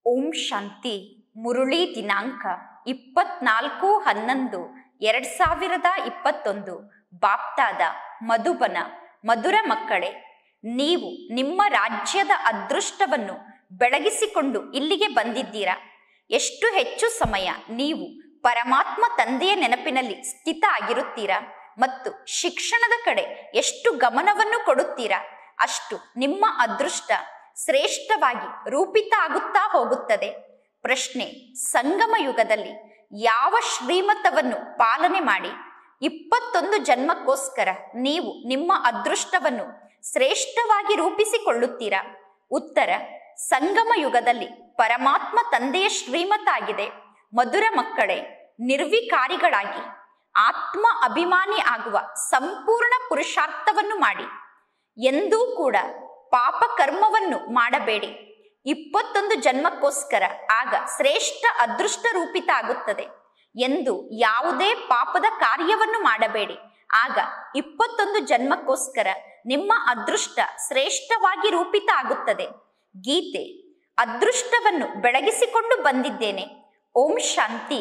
ಓಂ ಶಾಂತಿ ಮುರುಳಿ ದಿನಾಂಕ ಇಪ್ಪತ್ನಾಲ್ಕು ಹನ್ನೊಂದು ಎರಡ್ ಸಾವಿರದ ಇಪ್ಪತ್ತೊಂದು ಬಾಪ್ತಾದ ಮಧುಬನ ಮಧುರ ಮಕ್ಕಳೇ ನೀವು ನಿಮ್ಮ ರಾಜ್ಯದ ಅದೃಷ್ಟವನ್ನು ಬೆಳಗಿಸಿಕೊಂಡು ಇಲ್ಲಿಗೆ ಬಂದಿದ್ದೀರಾ ಎಷ್ಟು ಹೆಚ್ಚು ಸಮಯ ನೀವು ಪರಮಾತ್ಮ ತಂದೆಯ ನೆನಪಿನಲ್ಲಿ ಸ್ಥಿತ ಆಗಿರುತ್ತೀರಾ ಮತ್ತು ಶಿಕ್ಷಣದ ಕಡೆ ಎಷ್ಟು ಗಮನವನ್ನು ಕೊಡುತ್ತೀರಾ ಅಷ್ಟು ನಿಮ್ಮ ಅದೃಷ್ಟ ಶ್ರೇಷ್ಠವಾಗಿ ರೂಪಿತ ಆಗುತ್ತಾ ಹೋಗುತ್ತದೆ ಪ್ರಶ್ನೆ ಸಂಗಮ ಯುಗದಲ್ಲಿ ಯಾವ ಶ್ರೀಮತವನ್ನು ಪಾಲನೆ ಮಾಡಿ ಇಪ್ಪತ್ತೊಂದು ಜನ್ಮಕ್ಕೋಸ್ಕರ ನೀವು ನಿಮ್ಮ ಅದೃಷ್ಟವನ್ನು ಶ್ರೇಷ್ಠವಾಗಿ ರೂಪಿಸಿಕೊಳ್ಳುತ್ತೀರಾ ಉತ್ತರ ಸಂಗಮ ಯುಗದಲ್ಲಿ ಪರಮಾತ್ಮ ತಂದೆಯ ಶ್ರೀಮತ ಆಗಿದೆ ಮಧುರ ಮಕ್ಕಳೇ ನಿರ್ವಿಕಾರಿಗಳಾಗಿ ಆತ್ಮ ಅಭಿಮಾನಿ ಆಗುವ ಸಂಪೂರ್ಣ ಪುರುಷಾರ್ಥವನ್ನು ಮಾಡಿ ಎಂದೂ ಕೂಡ ಪಾಪ ಕರ್ಮವನ್ನು ಮಾಡಬೇಡಿ ಇಪ್ಪತ್ತೊಂದು ಜನ್ಮಕ್ಕೋಸ್ಕರ ಆಗ ಶ್ರೇಷ್ಠ ಅದೃಷ್ಟ ರೂಪಿತ ಆಗುತ್ತದೆ ಎಂದು ಯಾವುದೇ ಪಾಪದ ಕಾರ್ಯವನ್ನು ಮಾಡಬೇಡಿ ಆಗ ಇಪ್ಪತ್ತೊಂದು ಜನ್ಮಕ್ಕೋಸ್ಕರ ನಿಮ್ಮ ಅದೃಷ್ಟ ಶ್ರೇಷ್ಠವಾಗಿ ರೂಪಿತ ಆಗುತ್ತದೆ ಗೀತೆ ಅದೃಷ್ಟವನ್ನು ಬೆಳಗಿಸಿಕೊಂಡು ಬಂದಿದ್ದೇನೆ ಓಂ ಶಾಂತಿ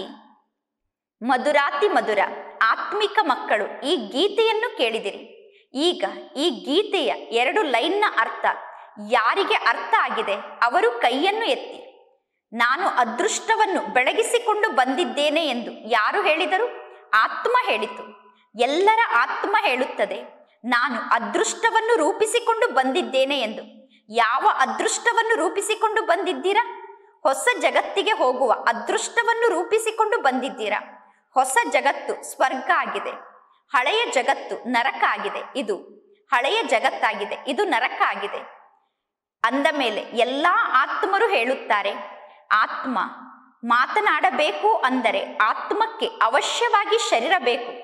ಮಧುರಾತಿ ಮಧುರ ಆತ್ಮಿಕ ಮಕ್ಕಳು ಈ ಗೀತೆಯನ್ನು ಕೇಳಿದಿರಿ ಈಗ ಈ ಗೀತೆಯ ಎರಡು ಲೈನ್ನ ಅರ್ಥ ಯಾರಿಗೆ ಅರ್ಥ ಆಗಿದೆ ಅವರು ಕೈಯನ್ನು ಎತ್ತಿ ನಾನು ಅದೃಷ್ಟವನ್ನು ಬೆಳಗಿಸಿಕೊಂಡು ಬಂದಿದ್ದೇನೆ ಎಂದು ಯಾರು ಹೇಳಿದರು ಆತ್ಮ ಹೇಳಿತು ಎಲ್ಲರ ಆತ್ಮ ಹೇಳುತ್ತದೆ ನಾನು ಅದೃಷ್ಟವನ್ನು ರೂಪಿಸಿಕೊಂಡು ಬಂದಿದ್ದೇನೆ ಎಂದು ಯಾವ ಅದೃಷ್ಟವನ್ನು ರೂಪಿಸಿಕೊಂಡು ಬಂದಿದ್ದೀರಾ ಹೊಸ ಜಗತ್ತಿಗೆ ಹೋಗುವ ಅದೃಷ್ಟವನ್ನು ರೂಪಿಸಿಕೊಂಡು ಬಂದಿದ್ದೀರಾ ಹೊಸ ಜಗತ್ತು ಸ್ವರ್ಗ ಆಗಿದೆ ಹಳೆಯ ಜಗತ್ತು ನರಕ ಆಗಿದೆ ಇದು ಹಳೆಯ ಜಗತ್ತಾಗಿದೆ ಇದು ನರಕ ಆಗಿದೆ ಅಂದ ಮೇಲೆ ಎಲ್ಲಾ ಆತ್ಮರು ಹೇಳುತ್ತಾರೆ ಆತ್ಮ ಮಾತನಾಡಬೇಕು ಅಂದರೆ ಆತ್ಮಕ್ಕೆ ಅವಶ್ಯವಾಗಿ ಶರೀರ ಬೇಕು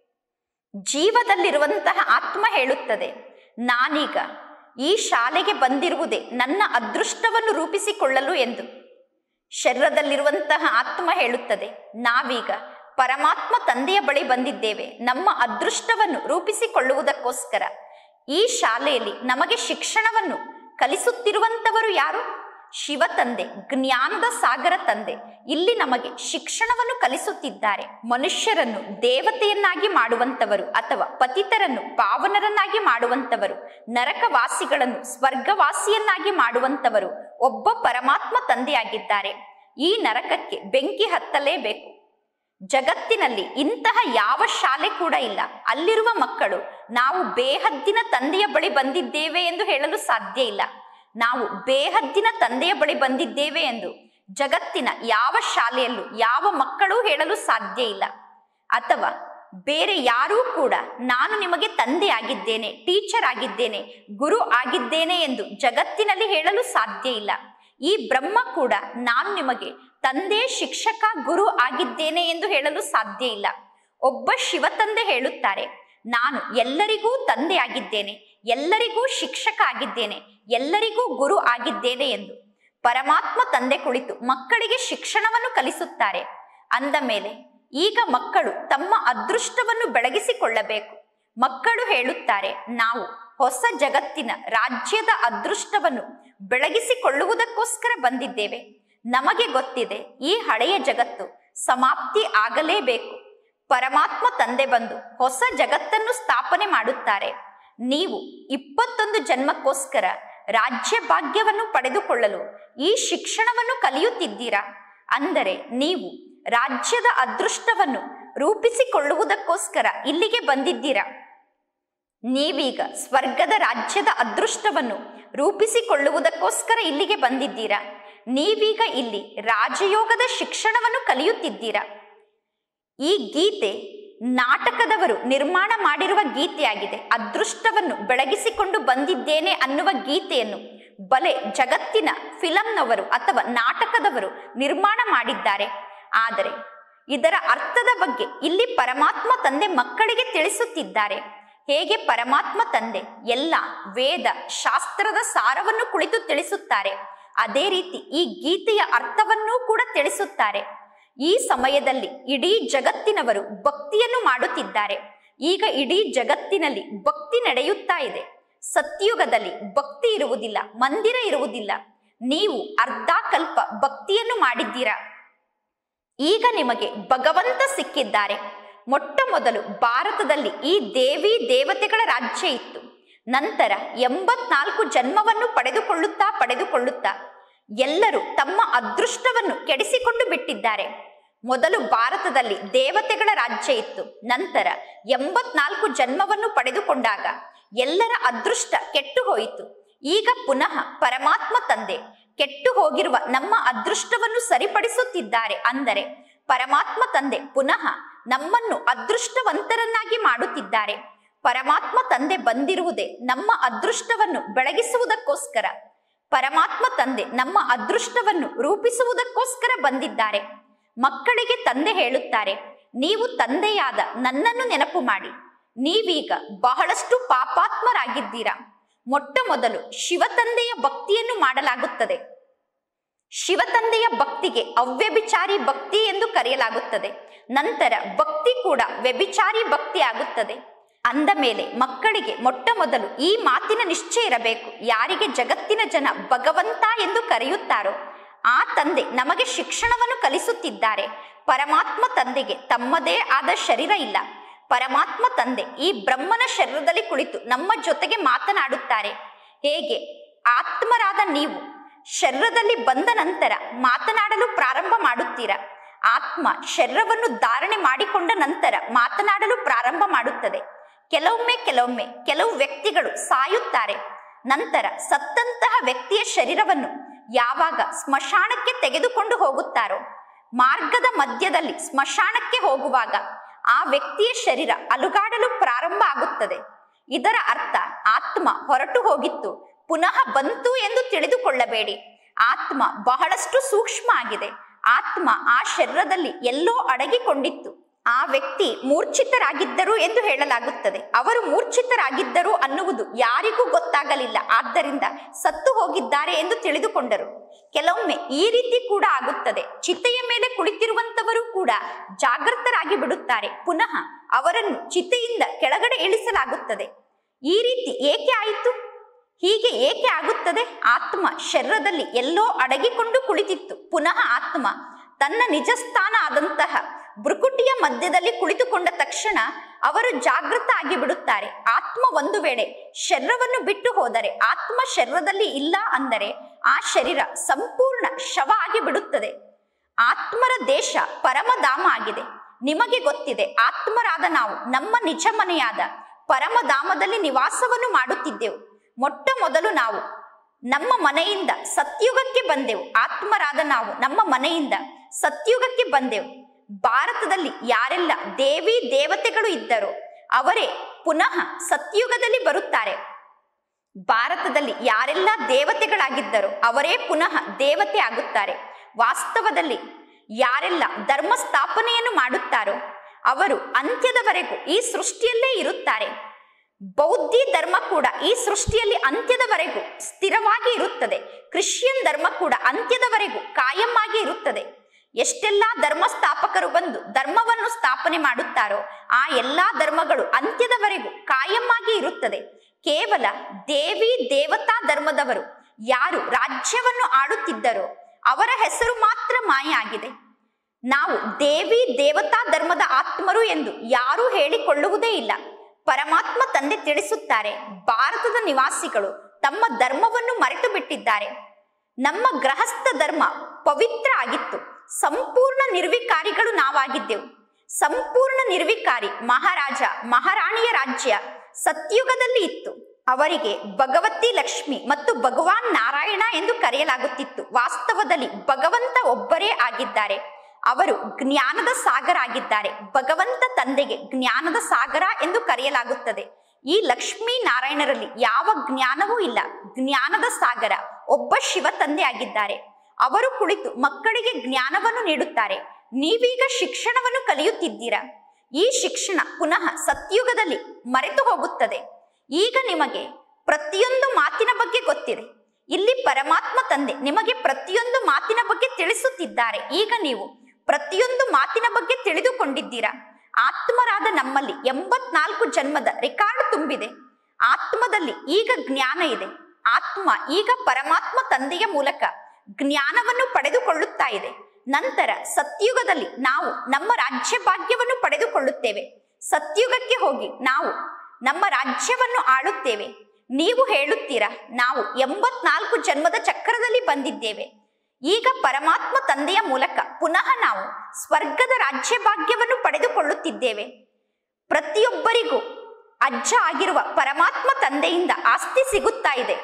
ಜೀವದಲ್ಲಿರುವಂತಹ ಆತ್ಮ ಹೇಳುತ್ತದೆ ನಾನೀಗ ಈ ಶಾಲೆಗೆ ಬಂದಿರುವುದೇ ನನ್ನ ಅದೃಷ್ಟವನ್ನು ರೂಪಿಸಿಕೊಳ್ಳಲು ಎಂದು ಶರೀರದಲ್ಲಿರುವಂತಹ ಆತ್ಮ ಹೇಳುತ್ತದೆ ನಾವೀಗ ಪರಮಾತ್ಮ ತಂದೆಯ ಬಳಿ ಬಂದಿದ್ದೇವೆ ನಮ್ಮ ಅದೃಷ್ಟವನ್ನು ರೂಪಿಸಿಕೊಳ್ಳುವುದಕ್ಕೋಸ್ಕರ ಈ ಶಾಲೆಯಲ್ಲಿ ನಮಗೆ ಶಿಕ್ಷಣವನ್ನು ಕಲಿಸುತ್ತಿರುವಂತವರು ಯಾರು ಶಿವ ತಂದೆ ಜ್ಞಾನದ ಸಾಗರ ತಂದೆ ಇಲ್ಲಿ ನಮಗೆ ಶಿಕ್ಷಣವನ್ನು ಕಲಿಸುತ್ತಿದ್ದಾರೆ ಮನುಷ್ಯರನ್ನು ದೇವತೆಯನ್ನಾಗಿ ಮಾಡುವಂತವರು ಅಥವಾ ಪತಿತರನ್ನು ಪಾವನರನ್ನಾಗಿ ಮಾಡುವಂತವರು ನರಕವಾಸಿಗಳನ್ನು ಸ್ವರ್ಗವಾಸಿಯನ್ನಾಗಿ ಮಾಡುವಂತವರು ಒಬ್ಬ ಪರಮಾತ್ಮ ತಂದೆಯಾಗಿದ್ದಾರೆ ಈ ನರಕಕ್ಕೆ ಬೆಂಕಿ ಹತ್ತಲೇಬೇಕು ಜಗತ್ತಿನಲ್ಲಿ ಇಂತಹ ಯಾವ ಶಾಲೆ ಕೂಡ ಇಲ್ಲ ಅಲ್ಲಿರುವ ಮಕ್ಕಳು ನಾವು ಬೇಹದ್ದಿನ ತಂದೆಯ ಬಳಿ ಬಂದಿದ್ದೇವೆ ಎಂದು ಹೇಳಲು ಸಾಧ್ಯ ಇಲ್ಲ ನಾವು ಬೇಹದ್ದಿನ ತಂದೆಯ ಬಳಿ ಬಂದಿದ್ದೇವೆ ಎಂದು ಜಗತ್ತಿನ ಯಾವ ಶಾಲೆಯಲ್ಲೂ ಯಾವ ಮಕ್ಕಳೂ ಹೇಳಲು ಸಾಧ್ಯ ಇಲ್ಲ ಅಥವಾ ಬೇರೆ ಯಾರೂ ಕೂಡ ನಾನು ನಿಮಗೆ ತಂದೆ ಆಗಿದ್ದೇನೆ ಟೀಚರ್ ಆಗಿದ್ದೇನೆ ಗುರು ಆಗಿದ್ದೇನೆ ಎಂದು ಜಗತ್ತಿನಲ್ಲಿ ಹೇಳಲು ಸಾಧ್ಯ ಇಲ್ಲ ಈ ಬ್ರಹ್ಮ ಕೂಡ ನಾನು ನಿಮಗೆ ತಂದೆ ಶಿಕ್ಷಕ ಗುರು ಆಗಿದ್ದೇನೆ ಎಂದು ಹೇಳಲು ಸಾಧ್ಯ ಇಲ್ಲ ಒಬ್ಬ ಶಿವ ತಂದೆ ಹೇಳುತ್ತಾರೆ ನಾನು ಎಲ್ಲರಿಗೂ ತಂದೆ ಆಗಿದ್ದೇನೆ ಎಲ್ಲರಿಗೂ ಶಿಕ್ಷಕ ಆಗಿದ್ದೇನೆ ಎಲ್ಲರಿಗೂ ಗುರು ಆಗಿದ್ದೇನೆ ಎಂದು ಪರಮಾತ್ಮ ತಂದೆ ಕುಳಿತು ಮಕ್ಕಳಿಗೆ ಶಿಕ್ಷಣವನ್ನು ಕಲಿಸುತ್ತಾರೆ ಅಂದ ಮೇಲೆ ಈಗ ಮಕ್ಕಳು ತಮ್ಮ ಅದೃಷ್ಟವನ್ನು ಬೆಳಗಿಸಿಕೊಳ್ಳಬೇಕು ಮಕ್ಕಳು ಹೇಳುತ್ತಾರೆ ನಾವು ಹೊಸ ಜಗತ್ತಿನ ರಾಜ್ಯದ ಅದೃಷ್ಟವನ್ನು ಬೆಳಗಿಸಿಕೊಳ್ಳುವುದಕ್ಕೋಸ್ಕರ ಬಂದಿದ್ದೇವೆ ನಮಗೆ ಗೊತ್ತಿದೆ ಈ ಹಳೆಯ ಜಗತ್ತು ಸಮಾಪ್ತಿ ಆಗಲೇಬೇಕು ಪರಮಾತ್ಮ ತಂದೆ ಬಂದು ಹೊಸ ಜಗತ್ತನ್ನು ಸ್ಥಾಪನೆ ಮಾಡುತ್ತಾರೆ ನೀವು ಇಪ್ಪತ್ತೊಂದು ಜನ್ಮಕ್ಕೋಸ್ಕರ ರಾಜ್ಯ ಭಾಗ್ಯವನ್ನು ಪಡೆದುಕೊಳ್ಳಲು ಈ ಶಿಕ್ಷಣವನ್ನು ಕಲಿಯುತ್ತಿದ್ದೀರಾ ಅಂದರೆ ನೀವು ರಾಜ್ಯದ ಅದೃಷ್ಟವನ್ನು ರೂಪಿಸಿಕೊಳ್ಳುವುದಕ್ಕೋಸ್ಕರ ಇಲ್ಲಿಗೆ ಬಂದಿದ್ದೀರಾ ನೀವೀಗ ಸ್ವರ್ಗದ ರಾಜ್ಯದ ಅದೃಷ್ಟವನ್ನು ರೂಪಿಸಿಕೊಳ್ಳುವುದಕ್ಕೋಸ್ಕರ ಇಲ್ಲಿಗೆ ಬಂದಿದ್ದೀರಾ ನೀವೀಗ ಇಲ್ಲಿ ರಾಜಯೋಗದ ಶಿಕ್ಷಣವನ್ನು ಕಲಿಯುತ್ತಿದ್ದೀರಾ ಈ ಗೀತೆ ನಾಟಕದವರು ನಿರ್ಮಾಣ ಮಾಡಿರುವ ಗೀತೆಯಾಗಿದೆ ಅದೃಷ್ಟವನ್ನು ಬೆಳಗಿಸಿಕೊಂಡು ಬಂದಿದ್ದೇನೆ ಅನ್ನುವ ಗೀತೆಯನ್ನು ಬಲೆ ಜಗತ್ತಿನ ಫಿಲಂನವರು ಅಥವಾ ನಾಟಕದವರು ನಿರ್ಮಾಣ ಮಾಡಿದ್ದಾರೆ ಆದರೆ ಇದರ ಅರ್ಥದ ಬಗ್ಗೆ ಇಲ್ಲಿ ಪರಮಾತ್ಮ ತಂದೆ ಮಕ್ಕಳಿಗೆ ತಿಳಿಸುತ್ತಿದ್ದಾರೆ ಹೇಗೆ ಪರಮಾತ್ಮ ತಂದೆ ಎಲ್ಲ ವೇದ ಶಾಸ್ತ್ರದ ಸಾರವನ್ನು ಕುಳಿತು ತಿಳಿಸುತ್ತಾರೆ ಅದೇ ರೀತಿ ಈ ಗೀತೆಯ ಅರ್ಥವನ್ನೂ ಕೂಡ ತಿಳಿಸುತ್ತಾರೆ ಈ ಸಮಯದಲ್ಲಿ ಇಡೀ ಜಗತ್ತಿನವರು ಭಕ್ತಿಯನ್ನು ಮಾಡುತ್ತಿದ್ದಾರೆ ಈಗ ಇಡೀ ಜಗತ್ತಿನಲ್ಲಿ ಭಕ್ತಿ ನಡೆಯುತ್ತಾ ಇದೆ ಸತ್ಯುಗದಲ್ಲಿ ಭಕ್ತಿ ಇರುವುದಿಲ್ಲ ಮಂದಿರ ಇರುವುದಿಲ್ಲ ನೀವು ಅರ್ಧ ಕಲ್ಪ ಭಕ್ತಿಯನ್ನು ಮಾಡಿದ್ದೀರಾ ಈಗ ನಿಮಗೆ ಭಗವಂತ ಸಿಕ್ಕಿದ್ದಾರೆ ಮೊಟ್ಟ ಮೊದಲು ಭಾರತದಲ್ಲಿ ಈ ದೇವಿ ದೇವತೆಗಳ ರಾಜ್ಯ ಇತ್ತು ನಂತರ ಎಂಬತ್ನಾಲ್ಕು ಜನ್ಮವನ್ನು ಪಡೆದುಕೊಳ್ಳುತ್ತಾ ಪಡೆದುಕೊಳ್ಳುತ್ತಾ ಎಲ್ಲರೂ ತಮ್ಮ ಅದೃಷ್ಟವನ್ನು ಕೆಡಿಸಿಕೊಂಡು ಬಿಟ್ಟಿದ್ದಾರೆ ಮೊದಲು ಭಾರತದಲ್ಲಿ ದೇವತೆಗಳ ರಾಜ್ಯ ಇತ್ತು ನಂತರ ಎಂಬತ್ನಾಲ್ಕು ಜನ್ಮವನ್ನು ಪಡೆದುಕೊಂಡಾಗ ಎಲ್ಲರ ಅದೃಷ್ಟ ಕೆಟ್ಟು ಹೋಯಿತು ಈಗ ಪುನಃ ಪರಮಾತ್ಮ ತಂದೆ ಕೆಟ್ಟು ಹೋಗಿರುವ ನಮ್ಮ ಅದೃಷ್ಟವನ್ನು ಸರಿಪಡಿಸುತ್ತಿದ್ದಾರೆ ಅಂದರೆ ಪರಮಾತ್ಮ ತಂದೆ ಪುನಃ ನಮ್ಮನ್ನು ಅದೃಷ್ಟವಂತರನ್ನಾಗಿ ಮಾಡುತ್ತಿದ್ದಾರೆ ಪರಮಾತ್ಮ ತಂದೆ ಬಂದಿರುವುದೇ ನಮ್ಮ ಅದೃಷ್ಟವನ್ನು ಬೆಳಗಿಸುವುದಕ್ಕೋಸ್ಕರ ಪರಮಾತ್ಮ ತಂದೆ ನಮ್ಮ ಅದೃಷ್ಟವನ್ನು ರೂಪಿಸುವುದಕ್ಕೋಸ್ಕರ ಬಂದಿದ್ದಾರೆ ಮಕ್ಕಳಿಗೆ ತಂದೆ ಹೇಳುತ್ತಾರೆ ನೀವು ತಂದೆಯಾದ ನನ್ನನ್ನು ನೆನಪು ಮಾಡಿ ನೀವೀಗ ಬಹಳಷ್ಟು ಪಾಪಾತ್ಮರಾಗಿದ್ದೀರಾ ಮೊಟ್ಟ ಮೊದಲು ಶಿವತಂದೆಯ ಭಕ್ತಿಯನ್ನು ಮಾಡಲಾಗುತ್ತದೆ ಶಿವತಂದೆಯ ಭಕ್ತಿಗೆ ಅವ್ಯಭಿಚಾರಿ ಭಕ್ತಿ ಎಂದು ಕರೆಯಲಾಗುತ್ತದೆ ನಂತರ ಭಕ್ತಿ ಕೂಡ ವ್ಯಭಿಚಾರಿ ಭಕ್ತಿ ಆಗುತ್ತದೆ ಅಂದ ಮೇಲೆ ಮಕ್ಕಳಿಗೆ ಮೊಟ್ಟ ಮೊದಲು ಈ ಮಾತಿನ ನಿಶ್ಚಯ ಇರಬೇಕು ಯಾರಿಗೆ ಜಗತ್ತಿನ ಜನ ಭಗವಂತ ಎಂದು ಕರೆಯುತ್ತಾರೋ ಆ ತಂದೆ ನಮಗೆ ಶಿಕ್ಷಣವನ್ನು ಕಲಿಸುತ್ತಿದ್ದಾರೆ ಪರಮಾತ್ಮ ತಂದೆಗೆ ತಮ್ಮದೇ ಆದ ಶರೀರ ಇಲ್ಲ ಪರಮಾತ್ಮ ತಂದೆ ಈ ಬ್ರಹ್ಮನ ಶರೀರದಲ್ಲಿ ಕುಳಿತು ನಮ್ಮ ಜೊತೆಗೆ ಮಾತನಾಡುತ್ತಾರೆ ಹೇಗೆ ಆತ್ಮರಾದ ನೀವು ಶರೀರದಲ್ಲಿ ಬಂದ ನಂತರ ಮಾತನಾಡಲು ಪ್ರಾರಂಭ ಮಾಡುತ್ತೀರಾ ಆತ್ಮ ಶರೀರವನ್ನು ಧಾರಣೆ ಮಾಡಿಕೊಂಡ ನಂತರ ಮಾತನಾಡಲು ಪ್ರಾರಂಭ ಮಾಡುತ್ತದೆ ಕೆಲವೊಮ್ಮೆ ಕೆಲವೊಮ್ಮೆ ಕೆಲವು ವ್ಯಕ್ತಿಗಳು ಸಾಯುತ್ತಾರೆ ನಂತರ ಸತ್ತಂತಹ ವ್ಯಕ್ತಿಯ ಶರೀರವನ್ನು ಯಾವಾಗ ಸ್ಮಶಾನಕ್ಕೆ ತೆಗೆದುಕೊಂಡು ಹೋಗುತ್ತಾರೋ ಮಾರ್ಗದ ಮಧ್ಯದಲ್ಲಿ ಸ್ಮಶಾನಕ್ಕೆ ಹೋಗುವಾಗ ಆ ವ್ಯಕ್ತಿಯ ಶರೀರ ಅಲುಗಾಡಲು ಪ್ರಾರಂಭ ಆಗುತ್ತದೆ ಇದರ ಅರ್ಥ ಆತ್ಮ ಹೊರಟು ಹೋಗಿತ್ತು ಪುನಃ ಬಂತು ಎಂದು ತಿಳಿದುಕೊಳ್ಳಬೇಡಿ ಆತ್ಮ ಬಹಳಷ್ಟು ಸೂಕ್ಷ್ಮ ಆಗಿದೆ ಆತ್ಮ ಆ ಶರೀರದಲ್ಲಿ ಎಲ್ಲೋ ಅಡಗಿಕೊಂಡಿತ್ತು ಆ ವ್ಯಕ್ತಿ ಮೂರ್ಛಿತರಾಗಿದ್ದರು ಎಂದು ಹೇಳಲಾಗುತ್ತದೆ ಅವರು ಮೂರ್ಛಿತರಾಗಿದ್ದರು ಅನ್ನುವುದು ಯಾರಿಗೂ ಗೊತ್ತಾಗಲಿಲ್ಲ ಆದ್ದರಿಂದ ಸತ್ತು ಹೋಗಿದ್ದಾರೆ ಎಂದು ತಿಳಿದುಕೊಂಡರು ಕೆಲವೊಮ್ಮೆ ಈ ರೀತಿ ಕೂಡ ಆಗುತ್ತದೆ ಚಿತೆಯ ಮೇಲೆ ಕುಳಿತಿರುವಂತವರು ಕೂಡ ಜಾಗೃತರಾಗಿ ಬಿಡುತ್ತಾರೆ ಪುನಃ ಅವರನ್ನು ಚಿತೆಯಿಂದ ಕೆಳಗಡೆ ಇಳಿಸಲಾಗುತ್ತದೆ ಈ ರೀತಿ ಏಕೆ ಆಯಿತು ಹೀಗೆ ಏಕೆ ಆಗುತ್ತದೆ ಆತ್ಮ ಶರೀರದಲ್ಲಿ ಎಲ್ಲೋ ಅಡಗಿಕೊಂಡು ಕುಳಿತಿತ್ತು ಪುನಃ ಆತ್ಮ ತನ್ನ ನಿಜ ಸ್ಥಾನ ಆದಂತಹ ಬೃಕುಟಿಯ ಮಧ್ಯದಲ್ಲಿ ಕುಳಿತುಕೊಂಡ ತಕ್ಷಣ ಅವರು ಜಾಗೃತ ಆಗಿ ಬಿಡುತ್ತಾರೆ ಆತ್ಮ ಒಂದು ವೇಳೆ ಶರೀರವನ್ನು ಬಿಟ್ಟು ಹೋದರೆ ಆತ್ಮ ಶರೀರದಲ್ಲಿ ಇಲ್ಲ ಅಂದರೆ ಆ ಶರೀರ ಸಂಪೂರ್ಣ ಶವ ಆಗಿ ಬಿಡುತ್ತದೆ ಆತ್ಮರ ದೇಶ ಪರಮಧಾಮ ಆಗಿದೆ ನಿಮಗೆ ಗೊತ್ತಿದೆ ಆತ್ಮರಾದ ನಾವು ನಮ್ಮ ನಿಜ ಮನೆಯಾದ ಪರಮಧಾಮದಲ್ಲಿ ನಿವಾಸವನ್ನು ಮಾಡುತ್ತಿದ್ದೆವು ಮೊಟ್ಟ ಮೊದಲು ನಾವು ನಮ್ಮ ಮನೆಯಿಂದ ಸತ್ಯುಗಕ್ಕೆ ಬಂದೆವು ಆತ್ಮರಾದ ನಾವು ನಮ್ಮ ಮನೆಯಿಂದ ಸತ್ಯುಗಕ್ಕೆ ಬಂದೆವು ಭಾರತದಲ್ಲಿ ಯಾರೆಲ್ಲ ದೇವಿ ದೇವತೆಗಳು ಇದ್ದರೋ ಅವರೇ ಪುನಃ ಸತ್ಯುಗದಲ್ಲಿ ಬರುತ್ತಾರೆ ಭಾರತದಲ್ಲಿ ಯಾರೆಲ್ಲ ದೇವತೆಗಳಾಗಿದ್ದರೋ ಅವರೇ ಪುನಃ ದೇವತೆ ಆಗುತ್ತಾರೆ ವಾಸ್ತವದಲ್ಲಿ ಯಾರೆಲ್ಲ ಧರ್ಮ ಸ್ಥಾಪನೆಯನ್ನು ಮಾಡುತ್ತಾರೋ ಅವರು ಅಂತ್ಯದವರೆಗೂ ಈ ಸೃಷ್ಟಿಯಲ್ಲೇ ಇರುತ್ತಾರೆ ಬೌದ್ಧಿ ಧರ್ಮ ಕೂಡ ಈ ಸೃಷ್ಟಿಯಲ್ಲಿ ಅಂತ್ಯದವರೆಗೂ ಸ್ಥಿರವಾಗಿ ಇರುತ್ತದೆ ಕ್ರಿಶ್ಚಿಯನ್ ಧರ್ಮ ಕೂಡ ಅಂತ್ಯದವರೆಗೂ ಕಾಯಂ ಆಗಿ ಇರುತ್ತದೆ ಎಷ್ಟೆಲ್ಲಾ ಧರ್ಮ ಸ್ಥಾಪಕರು ಬಂದು ಧರ್ಮವನ್ನು ಸ್ಥಾಪನೆ ಮಾಡುತ್ತಾರೋ ಆ ಎಲ್ಲಾ ಧರ್ಮಗಳು ಅಂತ್ಯದವರೆಗೂ ಕಾಯಂ ಆಗಿ ಇರುತ್ತದೆ ಕೇವಲ ದೇವಿ ದೇವತಾ ಧರ್ಮದವರು ಯಾರು ರಾಜ್ಯವನ್ನು ಆಳುತ್ತಿದ್ದರೋ ಅವರ ಹೆಸರು ಮಾತ್ರ ಮಾಯ ಆಗಿದೆ ನಾವು ದೇವಿ ದೇವತಾ ಧರ್ಮದ ಆತ್ಮರು ಎಂದು ಯಾರೂ ಹೇಳಿಕೊಳ್ಳುವುದೇ ಇಲ್ಲ ಪರಮಾತ್ಮ ತಂದೆ ತಿಳಿಸುತ್ತಾರೆ ಭಾರತದ ನಿವಾಸಿಗಳು ತಮ್ಮ ಧರ್ಮವನ್ನು ಮರೆತು ಬಿಟ್ಟಿದ್ದಾರೆ ನಮ್ಮ ಗೃಹಸ್ಥ ಧರ್ಮ ಪವಿತ್ರ ಆಗಿತ್ತು ಸಂಪೂರ್ಣ ನಿರ್ವಿಕಾರಿಗಳು ನಾವಾಗಿದ್ದೆವು ಸಂಪೂರ್ಣ ನಿರ್ವಿಕಾರಿ ಮಹಾರಾಜ ಮಹಾರಾಣಿಯ ರಾಜ್ಯ ಸತ್ಯುಗದಲ್ಲಿ ಇತ್ತು ಅವರಿಗೆ ಭಗವತಿ ಲಕ್ಷ್ಮಿ ಮತ್ತು ಭಗವಾನ್ ನಾರಾಯಣ ಎಂದು ಕರೆಯಲಾಗುತ್ತಿತ್ತು ವಾಸ್ತವದಲ್ಲಿ ಭಗವಂತ ಒಬ್ಬರೇ ಆಗಿದ್ದಾರೆ ಅವರು ಜ್ಞಾನದ ಸಾಗರ ಆಗಿದ್ದಾರೆ ಭಗವಂತ ತಂದೆಗೆ ಜ್ಞಾನದ ಸಾಗರ ಎಂದು ಕರೆಯಲಾಗುತ್ತದೆ ಈ ಲಕ್ಷ್ಮೀ ನಾರಾಯಣರಲ್ಲಿ ಯಾವ ಜ್ಞಾನವೂ ಇಲ್ಲ ಜ್ಞಾನದ ಸಾಗರ ಒಬ್ಬ ಶಿವ ತಂದೆ ಆಗಿದ್ದಾರೆ ಅವರು ಕುಳಿತು ಮಕ್ಕಳಿಗೆ ಜ್ಞಾನವನ್ನು ನೀಡುತ್ತಾರೆ ನೀವೀಗ ಶಿಕ್ಷಣವನ್ನು ಕಲಿಯುತ್ತಿದ್ದೀರಾ ಈ ಶಿಕ್ಷಣ ಪುನಃ ಸತ್ಯುಗದಲ್ಲಿ ಮರೆತು ಹೋಗುತ್ತದೆ ಈಗ ನಿಮಗೆ ಪ್ರತಿಯೊಂದು ಮಾತಿನ ಬಗ್ಗೆ ಗೊತ್ತಿದೆ ಇಲ್ಲಿ ಪರಮಾತ್ಮ ತಂದೆ ನಿಮಗೆ ಪ್ರತಿಯೊಂದು ಮಾತಿನ ಬಗ್ಗೆ ತಿಳಿಸುತ್ತಿದ್ದಾರೆ ಈಗ ನೀವು ಪ್ರತಿಯೊಂದು ಮಾತಿನ ಬಗ್ಗೆ ತಿಳಿದುಕೊಂಡಿದ್ದೀರಾ ಆತ್ಮರಾದ ನಮ್ಮಲ್ಲಿ ಎಂಬತ್ನಾಲ್ಕು ಜನ್ಮದ ರೆಕಾರ್ಡ್ ತುಂಬಿದೆ ಆತ್ಮದಲ್ಲಿ ಈಗ ಜ್ಞಾನ ಇದೆ ಆತ್ಮ ಈಗ ಪರಮಾತ್ಮ ತಂದೆಯ ಮೂಲಕ ಜ್ಞಾನವನ್ನು ಪಡೆದುಕೊಳ್ಳುತ್ತಾ ಇದೆ ನಂತರ ಸತ್ಯುಗದಲ್ಲಿ ನಾವು ನಮ್ಮ ರಾಜ್ಯ ಭಾಗ್ಯವನ್ನು ಪಡೆದುಕೊಳ್ಳುತ್ತೇವೆ ಸತ್ಯುಗಕ್ಕೆ ಹೋಗಿ ನಾವು ನಮ್ಮ ರಾಜ್ಯವನ್ನು ಆಳುತ್ತೇವೆ ನೀವು ಹೇಳುತ್ತೀರಾ ನಾವು ಎಂಬತ್ನಾಲ್ಕು ಜನ್ಮದ ಚಕ್ರದಲ್ಲಿ ಬಂದಿದ್ದೇವೆ ಈಗ ಪರಮಾತ್ಮ ತಂದೆಯ ಮೂಲಕ ಪುನಃ ನಾವು ಸ್ವರ್ಗದ ರಾಜ್ಯ ಭಾಗ್ಯವನ್ನು ಪಡೆದುಕೊಳ್ಳುತ್ತಿದ್ದೇವೆ ಪ್ರತಿಯೊಬ್ಬರಿಗೂ ಅಜ್ಜ ಆಗಿರುವ ಪರಮಾತ್ಮ ತಂದೆಯಿಂದ ಆಸ್ತಿ ಸಿಗುತ್ತಾ ಇದೆ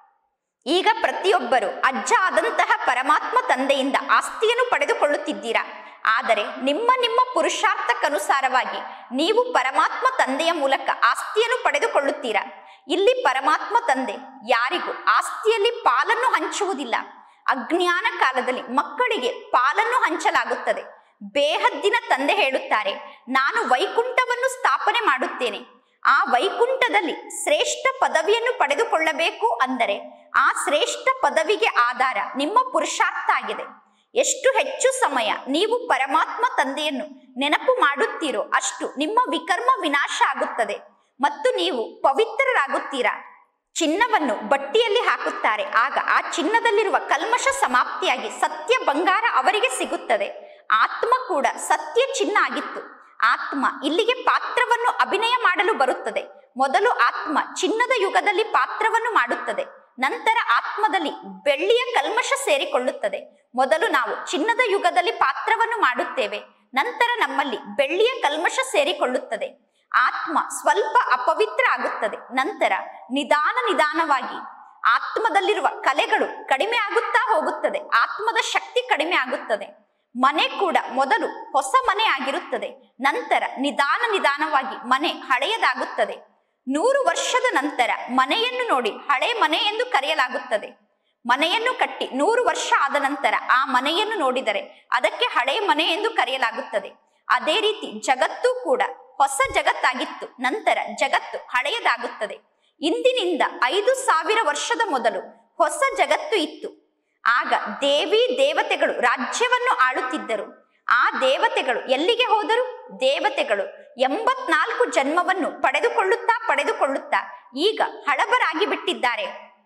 ಈಗ ಪ್ರತಿಯೊಬ್ಬರು ಅಜ್ಜ ಆದಂತಹ ಪರಮಾತ್ಮ ತಂದೆಯಿಂದ ಆಸ್ತಿಯನ್ನು ಪಡೆದುಕೊಳ್ಳುತ್ತಿದ್ದೀರಾ ಆದರೆ ನಿಮ್ಮ ನಿಮ್ಮ ಪುರುಷಾರ್ಥಕ್ಕನುಸಾರವಾಗಿ ನೀವು ಪರಮಾತ್ಮ ತಂದೆಯ ಮೂಲಕ ಆಸ್ತಿಯನ್ನು ಪಡೆದುಕೊಳ್ಳುತ್ತೀರಾ ಇಲ್ಲಿ ಪರಮಾತ್ಮ ತಂದೆ ಯಾರಿಗೂ ಆಸ್ತಿಯಲ್ಲಿ ಪಾಲನ್ನು ಹಂಚುವುದಿಲ್ಲ ಅಜ್ಞಾನ ಕಾಲದಲ್ಲಿ ಮಕ್ಕಳಿಗೆ ಪಾಲನ್ನು ಹಂಚಲಾಗುತ್ತದೆ ಬೇಹದ್ದಿನ ತಂದೆ ಹೇಳುತ್ತಾರೆ ನಾನು ವೈಕುಂಠವನ್ನು ಸ್ಥಾಪನೆ ಮಾಡುತ್ತೇನೆ ಆ ವೈಕುಂಠದಲ್ಲಿ ಶ್ರೇಷ್ಠ ಪದವಿಯನ್ನು ಪಡೆದುಕೊಳ್ಳಬೇಕು ಅಂದರೆ ಆ ಶ್ರೇಷ್ಠ ಪದವಿಗೆ ಆಧಾರ ನಿಮ್ಮ ಪುರುಷಾರ್ಥ ಆಗಿದೆ ಎಷ್ಟು ಹೆಚ್ಚು ಸಮಯ ನೀವು ಪರಮಾತ್ಮ ತಂದೆಯನ್ನು ನೆನಪು ಮಾಡುತ್ತೀರೋ ಅಷ್ಟು ನಿಮ್ಮ ವಿಕರ್ಮ ವಿನಾಶ ಆಗುತ್ತದೆ ಮತ್ತು ನೀವು ಪವಿತ್ರರಾಗುತ್ತೀರಾ ಚಿನ್ನವನ್ನು ಬಟ್ಟಿಯಲ್ಲಿ ಹಾಕುತ್ತಾರೆ ಆಗ ಆ ಚಿನ್ನದಲ್ಲಿರುವ ಕಲ್ಮಶ ಸಮಾಪ್ತಿಯಾಗಿ ಸತ್ಯ ಬಂಗಾರ ಅವರಿಗೆ ಸಿಗುತ್ತದೆ ಆತ್ಮ ಕೂಡ ಸತ್ಯ ಚಿನ್ನ ಆಗಿತ್ತು ಆತ್ಮ ಇಲ್ಲಿಗೆ ಪಾತ್ರವನ್ನು ಅಭಿನಯ ಮಾಡಲು ಬರುತ್ತದೆ ಮೊದಲು ಆತ್ಮ ಚಿನ್ನದ ಯುಗದಲ್ಲಿ ಪಾತ್ರವನ್ನು ಮಾಡುತ್ತದೆ ನಂತರ ಆತ್ಮದಲ್ಲಿ ಬೆಳ್ಳಿಯ ಕಲ್ಮಶ ಸೇರಿಕೊಳ್ಳುತ್ತದೆ ಮೊದಲು ನಾವು ಚಿನ್ನದ ಯುಗದಲ್ಲಿ ಪಾತ್ರವನ್ನು ಮಾಡುತ್ತೇವೆ ನಂತರ ನಮ್ಮಲ್ಲಿ ಬೆಳ್ಳಿಯ ಕಲ್ಮಶ ಸೇರಿಕೊಳ್ಳುತ್ತದೆ ಆತ್ಮ ಸ್ವಲ್ಪ ಅಪವಿತ್ರ ಆಗುತ್ತದೆ ನಂತರ ನಿಧಾನ ನಿಧಾನವಾಗಿ ಆತ್ಮದಲ್ಲಿರುವ ಕಲೆಗಳು ಕಡಿಮೆ ಆಗುತ್ತಾ ಹೋಗುತ್ತದೆ ಆತ್ಮದ ಶಕ್ತಿ ಕಡಿಮೆ ಆಗುತ್ತದೆ ಮನೆ ಕೂಡ ಮೊದಲು ಹೊಸ ಮನೆ ಆಗಿರುತ್ತದೆ ನಂತರ ನಿಧಾನ ನಿಧಾನವಾಗಿ ಮನೆ ಹಳೆಯದಾಗುತ್ತದೆ ನೂರು ವರ್ಷದ ನಂತರ ಮನೆಯನ್ನು ನೋಡಿ ಹಳೆ ಮನೆ ಎಂದು ಕರೆಯಲಾಗುತ್ತದೆ ಮನೆಯನ್ನು ಕಟ್ಟಿ ನೂರು ವರ್ಷ ಆದ ನಂತರ ಆ ಮನೆಯನ್ನು ನೋಡಿದರೆ ಅದಕ್ಕೆ ಹಳೆ ಮನೆ ಎಂದು ಕರೆಯಲಾಗುತ್ತದೆ ಅದೇ ರೀತಿ ಜಗತ್ತು ಕೂಡ ಹೊಸ ಜಗತ್ತಾಗಿತ್ತು ನಂತರ ಜಗತ್ತು ಹಳೆಯದಾಗುತ್ತದೆ ಇಂದಿನಿಂದ ಐದು ಸಾವಿರ ವರ್ಷದ ಮೊದಲು ಹೊಸ ಜಗತ್ತು ಇತ್ತು ಆಗ ದೇವಿ ದೇವತೆಗಳು ರಾಜ್ಯವನ್ನು ಆಳುತ್ತಿದ್ದರು ಆ ದೇವತೆಗಳು ಎಲ್ಲಿಗೆ ಹೋದರು ದೇವತೆಗಳು ಎಂಬತ್ನಾಲ್ಕು ಜನ್ಮವನ್ನು ಪಡೆದುಕೊಳ್ಳುತ್ತಾ ಪಡೆದುಕೊಳ್ಳುತ್ತಾ ಈಗ ಹಳಬರಾಗಿ ಬಿಟ್ಟಿದ್ದಾರೆ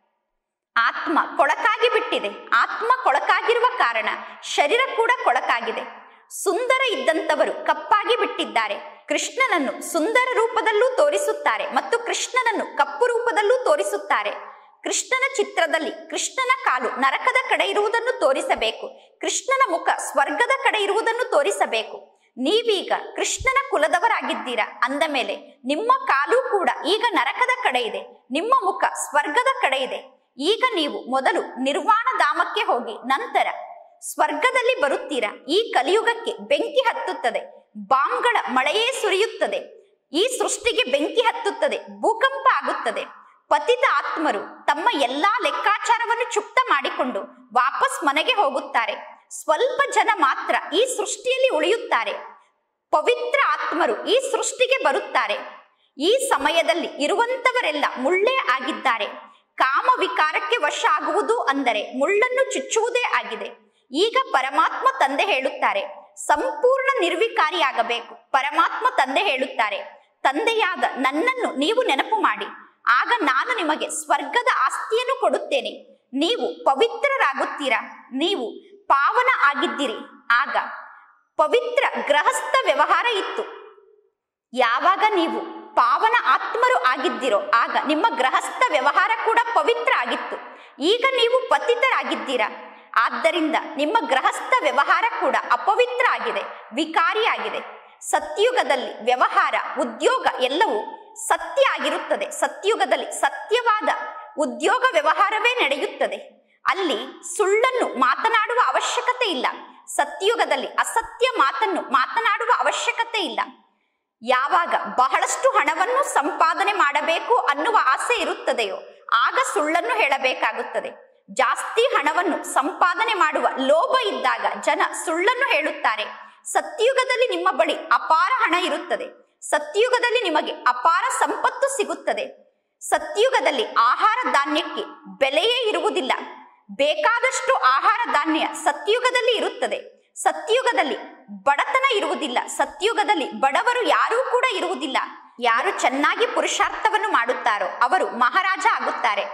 ಆತ್ಮ ಕೊಳಕಾಗಿ ಬಿಟ್ಟಿದೆ ಆತ್ಮ ಕೊಳಕಾಗಿರುವ ಕಾರಣ ಶರೀರ ಕೂಡ ಕೊಳಕಾಗಿದೆ ಸುಂದರ ಇದ್ದಂತವರು ಕಪ್ಪಾಗಿ ಬಿಟ್ಟಿದ್ದಾರೆ ಕೃಷ್ಣನನ್ನು ಸುಂದರ ರೂಪದಲ್ಲೂ ತೋರಿಸುತ್ತಾರೆ ಮತ್ತು ಕೃಷ್ಣನನ್ನು ಕಪ್ಪು ರೂಪದಲ್ಲೂ ತೋರಿಸುತ್ತಾರೆ ಕೃಷ್ಣನ ಚಿತ್ರದಲ್ಲಿ ಕೃಷ್ಣನ ಕಾಲು ನರಕದ ಕಡೆ ಇರುವುದನ್ನು ತೋರಿಸಬೇಕು ಕೃಷ್ಣನ ಮುಖ ಸ್ವರ್ಗದ ಕಡೆ ಇರುವುದನ್ನು ತೋರಿಸಬೇಕು ನೀವೀಗ ಕೃಷ್ಣನ ಕುಲದವರಾಗಿದ್ದೀರಾ ಅಂದ ಮೇಲೆ ನಿಮ್ಮ ಕಾಲು ಕೂಡ ಈಗ ನರಕದ ಕಡೆ ಇದೆ ನಿಮ್ಮ ಮುಖ ಸ್ವರ್ಗದ ಕಡೆ ಇದೆ ಈಗ ನೀವು ಮೊದಲು ನಿರ್ವಾಣ ಧಾಮಕ್ಕೆ ಹೋಗಿ ನಂತರ ಸ್ವರ್ಗದಲ್ಲಿ ಬರುತ್ತೀರಾ ಈ ಕಲಿಯುಗಕ್ಕೆ ಬೆಂಕಿ ಹತ್ತುತ್ತದೆ ಬಾಂಬ್ಗಳ ಮಳೆಯೇ ಸುರಿಯುತ್ತದೆ ಈ ಸೃಷ್ಟಿಗೆ ಬೆಂಕಿ ಹತ್ತುತ್ತದೆ ಭೂಕಂಪ ಆಗುತ್ತದೆ ಪತಿತ ಆತ್ಮರು ತಮ್ಮ ಎಲ್ಲಾ ಲೆಕ್ಕಾಚಾರವನ್ನು ಚುಕ್ತ ಮಾಡಿಕೊಂಡು ವಾಪಸ್ ಮನೆಗೆ ಹೋಗುತ್ತಾರೆ ಸ್ವಲ್ಪ ಜನ ಮಾತ್ರ ಈ ಸೃಷ್ಟಿಯಲ್ಲಿ ಉಳಿಯುತ್ತಾರೆ ಪವಿತ್ರ ಆತ್ಮರು ಈ ಸೃಷ್ಟಿಗೆ ಬರುತ್ತಾರೆ ಈ ಸಮಯದಲ್ಲಿ ಇರುವಂತವರೆಲ್ಲ ಮುಳ್ಳೇ ಆಗಿದ್ದಾರೆ ಕಾಮ ವಿಕಾರಕ್ಕೆ ವಶ ಆಗುವುದು ಅಂದರೆ ಮುಳ್ಳನ್ನು ಚುಚ್ಚುವುದೇ ಆಗಿದೆ ಈಗ ಪರಮಾತ್ಮ ತಂದೆ ಹೇಳುತ್ತಾರೆ ಸಂಪೂರ್ಣ ನಿರ್ವಿಕಾರಿಯಾಗಬೇಕು ಪರಮಾತ್ಮ ತಂದೆ ಹೇಳುತ್ತಾರೆ ತಂದೆಯಾದ ನನ್ನನ್ನು ನೀವು ನೆನಪು ಮಾಡಿ ಆಗ ನಾನು ನಿಮಗೆ ಸ್ವರ್ಗದ ಆಸ್ತಿಯನ್ನು ಕೊಡುತ್ತೇನೆ ನೀವು ಪವಿತ್ರರಾಗುತ್ತೀರಾ ನೀವು ಪಾವನ ಆಗಿದ್ದೀರಿ ಆಗ ಪವಿತ್ರ ಗೃಹಸ್ಥ ವ್ಯವಹಾರ ಇತ್ತು ಯಾವಾಗ ನೀವು ಪಾವನ ಆತ್ಮರು ಆಗಿದ್ದೀರೋ ಆಗ ನಿಮ್ಮ ಗೃಹಸ್ಥ ವ್ಯವಹಾರ ಕೂಡ ಪವಿತ್ರ ಆಗಿತ್ತು ಈಗ ನೀವು ಪತಿತರಾಗಿದ್ದೀರಾ ಆದ್ದರಿಂದ ನಿಮ್ಮ ಗೃಹಸ್ಥ ವ್ಯವಹಾರ ಕೂಡ ಅಪವಿತ್ರ ಆಗಿದೆ ವಿಕಾರಿಯಾಗಿದೆ ಸತ್ಯುಗದಲ್ಲಿ ವ್ಯವಹಾರ ಉದ್ಯೋಗ ಎಲ್ಲವೂ ಸತ್ಯ ಆಗಿರುತ್ತದೆ ಸತ್ಯುಗದಲ್ಲಿ ಸತ್ಯವಾದ ಉದ್ಯೋಗ ವ್ಯವಹಾರವೇ ನಡೆಯುತ್ತದೆ ಅಲ್ಲಿ ಸುಳ್ಳನ್ನು ಮಾತನಾಡುವ ಅವಶ್ಯಕತೆ ಇಲ್ಲ ಸತ್ಯುಗದಲ್ಲಿ ಅಸತ್ಯ ಮಾತನ್ನು ಮಾತನಾಡುವ ಅವಶ್ಯಕತೆ ಇಲ್ಲ ಯಾವಾಗ ಬಹಳಷ್ಟು ಹಣವನ್ನು ಸಂಪಾದನೆ ಮಾಡಬೇಕು ಅನ್ನುವ ಆಸೆ ಇರುತ್ತದೆಯೋ ಆಗ ಸುಳ್ಳನ್ನು ಹೇಳಬೇಕಾಗುತ್ತದೆ ಜಾಸ್ತಿ ಹಣವನ್ನು ಸಂಪಾದನೆ ಮಾಡುವ ಲೋಭ ಇದ್ದಾಗ ಜನ ಸುಳ್ಳನ್ನು ಹೇಳುತ್ತಾರೆ ಸತ್ಯುಗದಲ್ಲಿ ನಿಮ್ಮ ಬಳಿ ಅಪಾರ ಹಣ ಇರುತ್ತದೆ ಸತ್ಯುಗದಲ್ಲಿ ನಿಮಗೆ ಅಪಾರ ಸಂಪತ್ತು ಸಿಗುತ್ತದೆ ಸತ್ಯುಗದಲ್ಲಿ ಆಹಾರ ಧಾನ್ಯಕ್ಕೆ ಬೆಲೆಯೇ ಇರುವುದಿಲ್ಲ ಬೇಕಾದಷ್ಟು ಆಹಾರ ಧಾನ್ಯ ಸತ್ಯುಗದಲ್ಲಿ ಇರುತ್ತದೆ ಸತ್ಯುಗದಲ್ಲಿ ಬಡತನ ಇರುವುದಿಲ್ಲ ಸತ್ಯುಗದಲ್ಲಿ ಬಡವರು ಯಾರೂ ಕೂಡ ಇರುವುದಿಲ್ಲ ಯಾರು ಚೆನ್ನಾಗಿ ಪುರುಷಾರ್ಥವನ್ನು ಮಾಡುತ್ತಾರೋ ಅವರು ಮಹಾರಾಜ ಆಗುತ್ತಾರೆ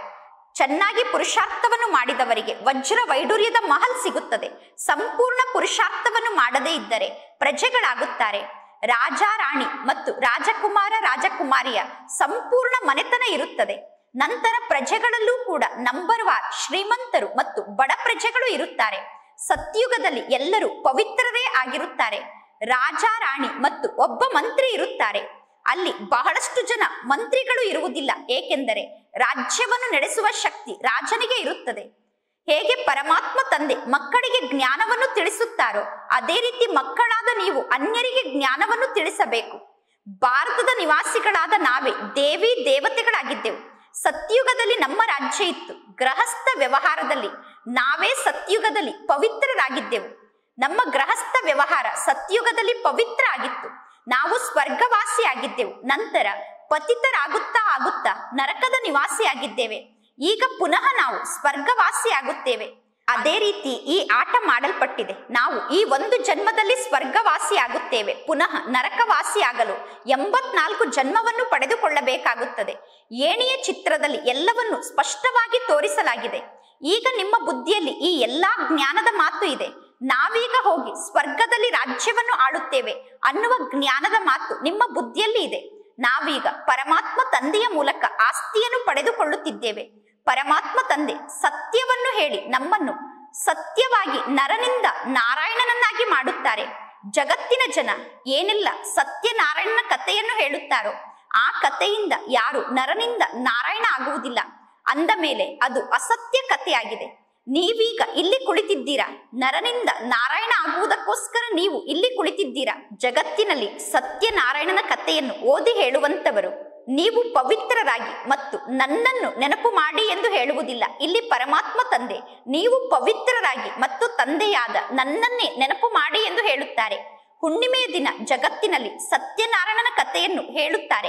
ಚೆನ್ನಾಗಿ ಪುರುಷಾರ್ಥವನ್ನು ಮಾಡಿದವರಿಗೆ ವಜ್ರ ವೈಡೂರ್ಯದ ಮಹಲ್ ಸಿಗುತ್ತದೆ ಸಂಪೂರ್ಣ ಪುರುಷಾರ್ಥವನ್ನು ಮಾಡದೇ ಇದ್ದರೆ ಪ್ರಜೆಗಳಾಗುತ್ತಾರೆ ರಾಜ ರಾಣಿ ಮತ್ತು ರಾಜಕುಮಾರ ರಾಜಕುಮಾರಿಯ ಸಂಪೂರ್ಣ ಮನೆತನ ಇರುತ್ತದೆ ನಂತರ ಪ್ರಜೆಗಳಲ್ಲೂ ಕೂಡ ನಂಬರ್ ವಾರ್ ಶ್ರೀಮಂತರು ಮತ್ತು ಬಡ ಪ್ರಜೆಗಳು ಇರುತ್ತಾರೆ ಸತ್ಯುಗದಲ್ಲಿ ಎಲ್ಲರೂ ಪವಿತ್ರರೇ ಆಗಿರುತ್ತಾರೆ ರಾಜ ರಾಣಿ ಮತ್ತು ಒಬ್ಬ ಮಂತ್ರಿ ಇರುತ್ತಾರೆ ಅಲ್ಲಿ ಬಹಳಷ್ಟು ಜನ ಮಂತ್ರಿಗಳು ಇರುವುದಿಲ್ಲ ಏಕೆಂದರೆ ರಾಜ್ಯವನ್ನು ನಡೆಸುವ ಶಕ್ತಿ ರಾಜನಿಗೆ ಇರುತ್ತದೆ ಹೇಗೆ ಪರಮಾತ್ಮ ತಂದೆ ಮಕ್ಕಳಿಗೆ ಜ್ಞಾನವನ್ನು ತಿಳಿಸುತ್ತಾರೋ ಅದೇ ರೀತಿ ಮಕ್ಕಳಾದ ನೀವು ಅನ್ಯರಿಗೆ ಜ್ಞಾನವನ್ನು ತಿಳಿಸಬೇಕು ಭಾರತದ ನಿವಾಸಿಗಳಾದ ನಾವೇ ದೇವಿ ದೇವತೆಗಳಾಗಿದ್ದೆವು ಸತ್ಯುಗದಲ್ಲಿ ನಮ್ಮ ರಾಜ್ಯ ಇತ್ತು ಗೃಹಸ್ಥ ವ್ಯವಹಾರದಲ್ಲಿ ನಾವೇ ಸತ್ಯುಗದಲ್ಲಿ ಪವಿತ್ರರಾಗಿದ್ದೆವು ನಮ್ಮ ಗೃಹಸ್ಥ ವ್ಯವಹಾರ ಸತ್ಯುಗದಲ್ಲಿ ಪವಿತ್ರ ಆಗಿತ್ತು ನಾವು ಸ್ವರ್ಗವಾಸಿ ಆಗಿದ್ದೆವು ನಂತರ ಪತಿತರಾಗುತ್ತಾ ಆಗುತ್ತಾ ನರಕದ ನಿವಾಸಿ ಆಗಿದ್ದೇವೆ ಈಗ ಪುನಃ ನಾವು ಸ್ವರ್ಗವಾಸಿ ಆಗುತ್ತೇವೆ ಅದೇ ರೀತಿ ಈ ಆಟ ಮಾಡಲ್ಪಟ್ಟಿದೆ ನಾವು ಈ ಒಂದು ಜನ್ಮದಲ್ಲಿ ಸ್ವರ್ಗವಾಸಿ ಆಗುತ್ತೇವೆ ಪುನಃ ನರಕವಾಸಿ ಆಗಲು ಎಂಬತ್ನಾಲ್ಕು ಜನ್ಮವನ್ನು ಪಡೆದುಕೊಳ್ಳಬೇಕಾಗುತ್ತದೆ ಏಣಿಯ ಚಿತ್ರದಲ್ಲಿ ಎಲ್ಲವನ್ನು ಸ್ಪಷ್ಟವಾಗಿ ತೋರಿಸಲಾಗಿದೆ ಈಗ ನಿಮ್ಮ ಬುದ್ಧಿಯಲ್ಲಿ ಈ ಎಲ್ಲಾ ಜ್ಞಾನದ ಮಾತು ಇದೆ ನಾವೀಗ ಹೋಗಿ ಸ್ವರ್ಗದಲ್ಲಿ ರಾಜ್ಯವನ್ನು ಆಳುತ್ತೇವೆ ಅನ್ನುವ ಜ್ಞಾನದ ಮಾತು ನಿಮ್ಮ ಬುದ್ಧಿಯಲ್ಲಿ ಇದೆ ನಾವೀಗ ಪರಮಾತ್ಮ ತಂದೆಯ ಮೂಲಕ ಆಸ್ತಿಯನ್ನು ಪಡೆದುಕೊಳ್ಳುತ್ತಿದ್ದೇವೆ ಪರಮಾತ್ಮ ತಂದೆ ಸತ್ಯವನ್ನು ಹೇಳಿ ನಮ್ಮನ್ನು ಸತ್ಯವಾಗಿ ನರನಿಂದ ನಾರಾಯಣನನ್ನಾಗಿ ಮಾಡುತ್ತಾರೆ ಜಗತ್ತಿನ ಜನ ಏನೆಲ್ಲ ಸತ್ಯನಾರಾಯಣನ ಕಥೆಯನ್ನು ಹೇಳುತ್ತಾರೋ ಆ ಕಥೆಯಿಂದ ಯಾರು ನರನಿಂದ ನಾರಾಯಣ ಆಗುವುದಿಲ್ಲ ಅಂದ ಮೇಲೆ ಅದು ಅಸತ್ಯ ಕಥೆಯಾಗಿದೆ ನೀವೀಗ ಇಲ್ಲಿ ಕುಳಿತಿದ್ದೀರಾ ನರನಿಂದ ನಾರಾಯಣ ಆಗುವುದಕ್ಕೋಸ್ಕರ ನೀವು ಇಲ್ಲಿ ಕುಳಿತಿದ್ದೀರಾ ಜಗತ್ತಿನಲ್ಲಿ ಸತ್ಯನಾರಾಯಣನ ಕಥೆಯನ್ನು ಓದಿ ಹೇಳುವಂತವರು ನೀವು ಪವಿತ್ರರಾಗಿ ಮತ್ತು ನನ್ನನ್ನು ನೆನಪು ಮಾಡಿ ಎಂದು ಹೇಳುವುದಿಲ್ಲ ಇಲ್ಲಿ ಪರಮಾತ್ಮ ತಂದೆ ನೀವು ಪವಿತ್ರರಾಗಿ ಮತ್ತು ತಂದೆಯಾದ ನನ್ನನ್ನೇ ನೆನಪು ಮಾಡಿ ಎಂದು ಹೇಳುತ್ತಾರೆ ಹುಣ್ಣಿಮೆಯ ದಿನ ಜಗತ್ತಿನಲ್ಲಿ ಸತ್ಯನಾರಾಯಣನ ಕಥೆಯನ್ನು ಹೇಳುತ್ತಾರೆ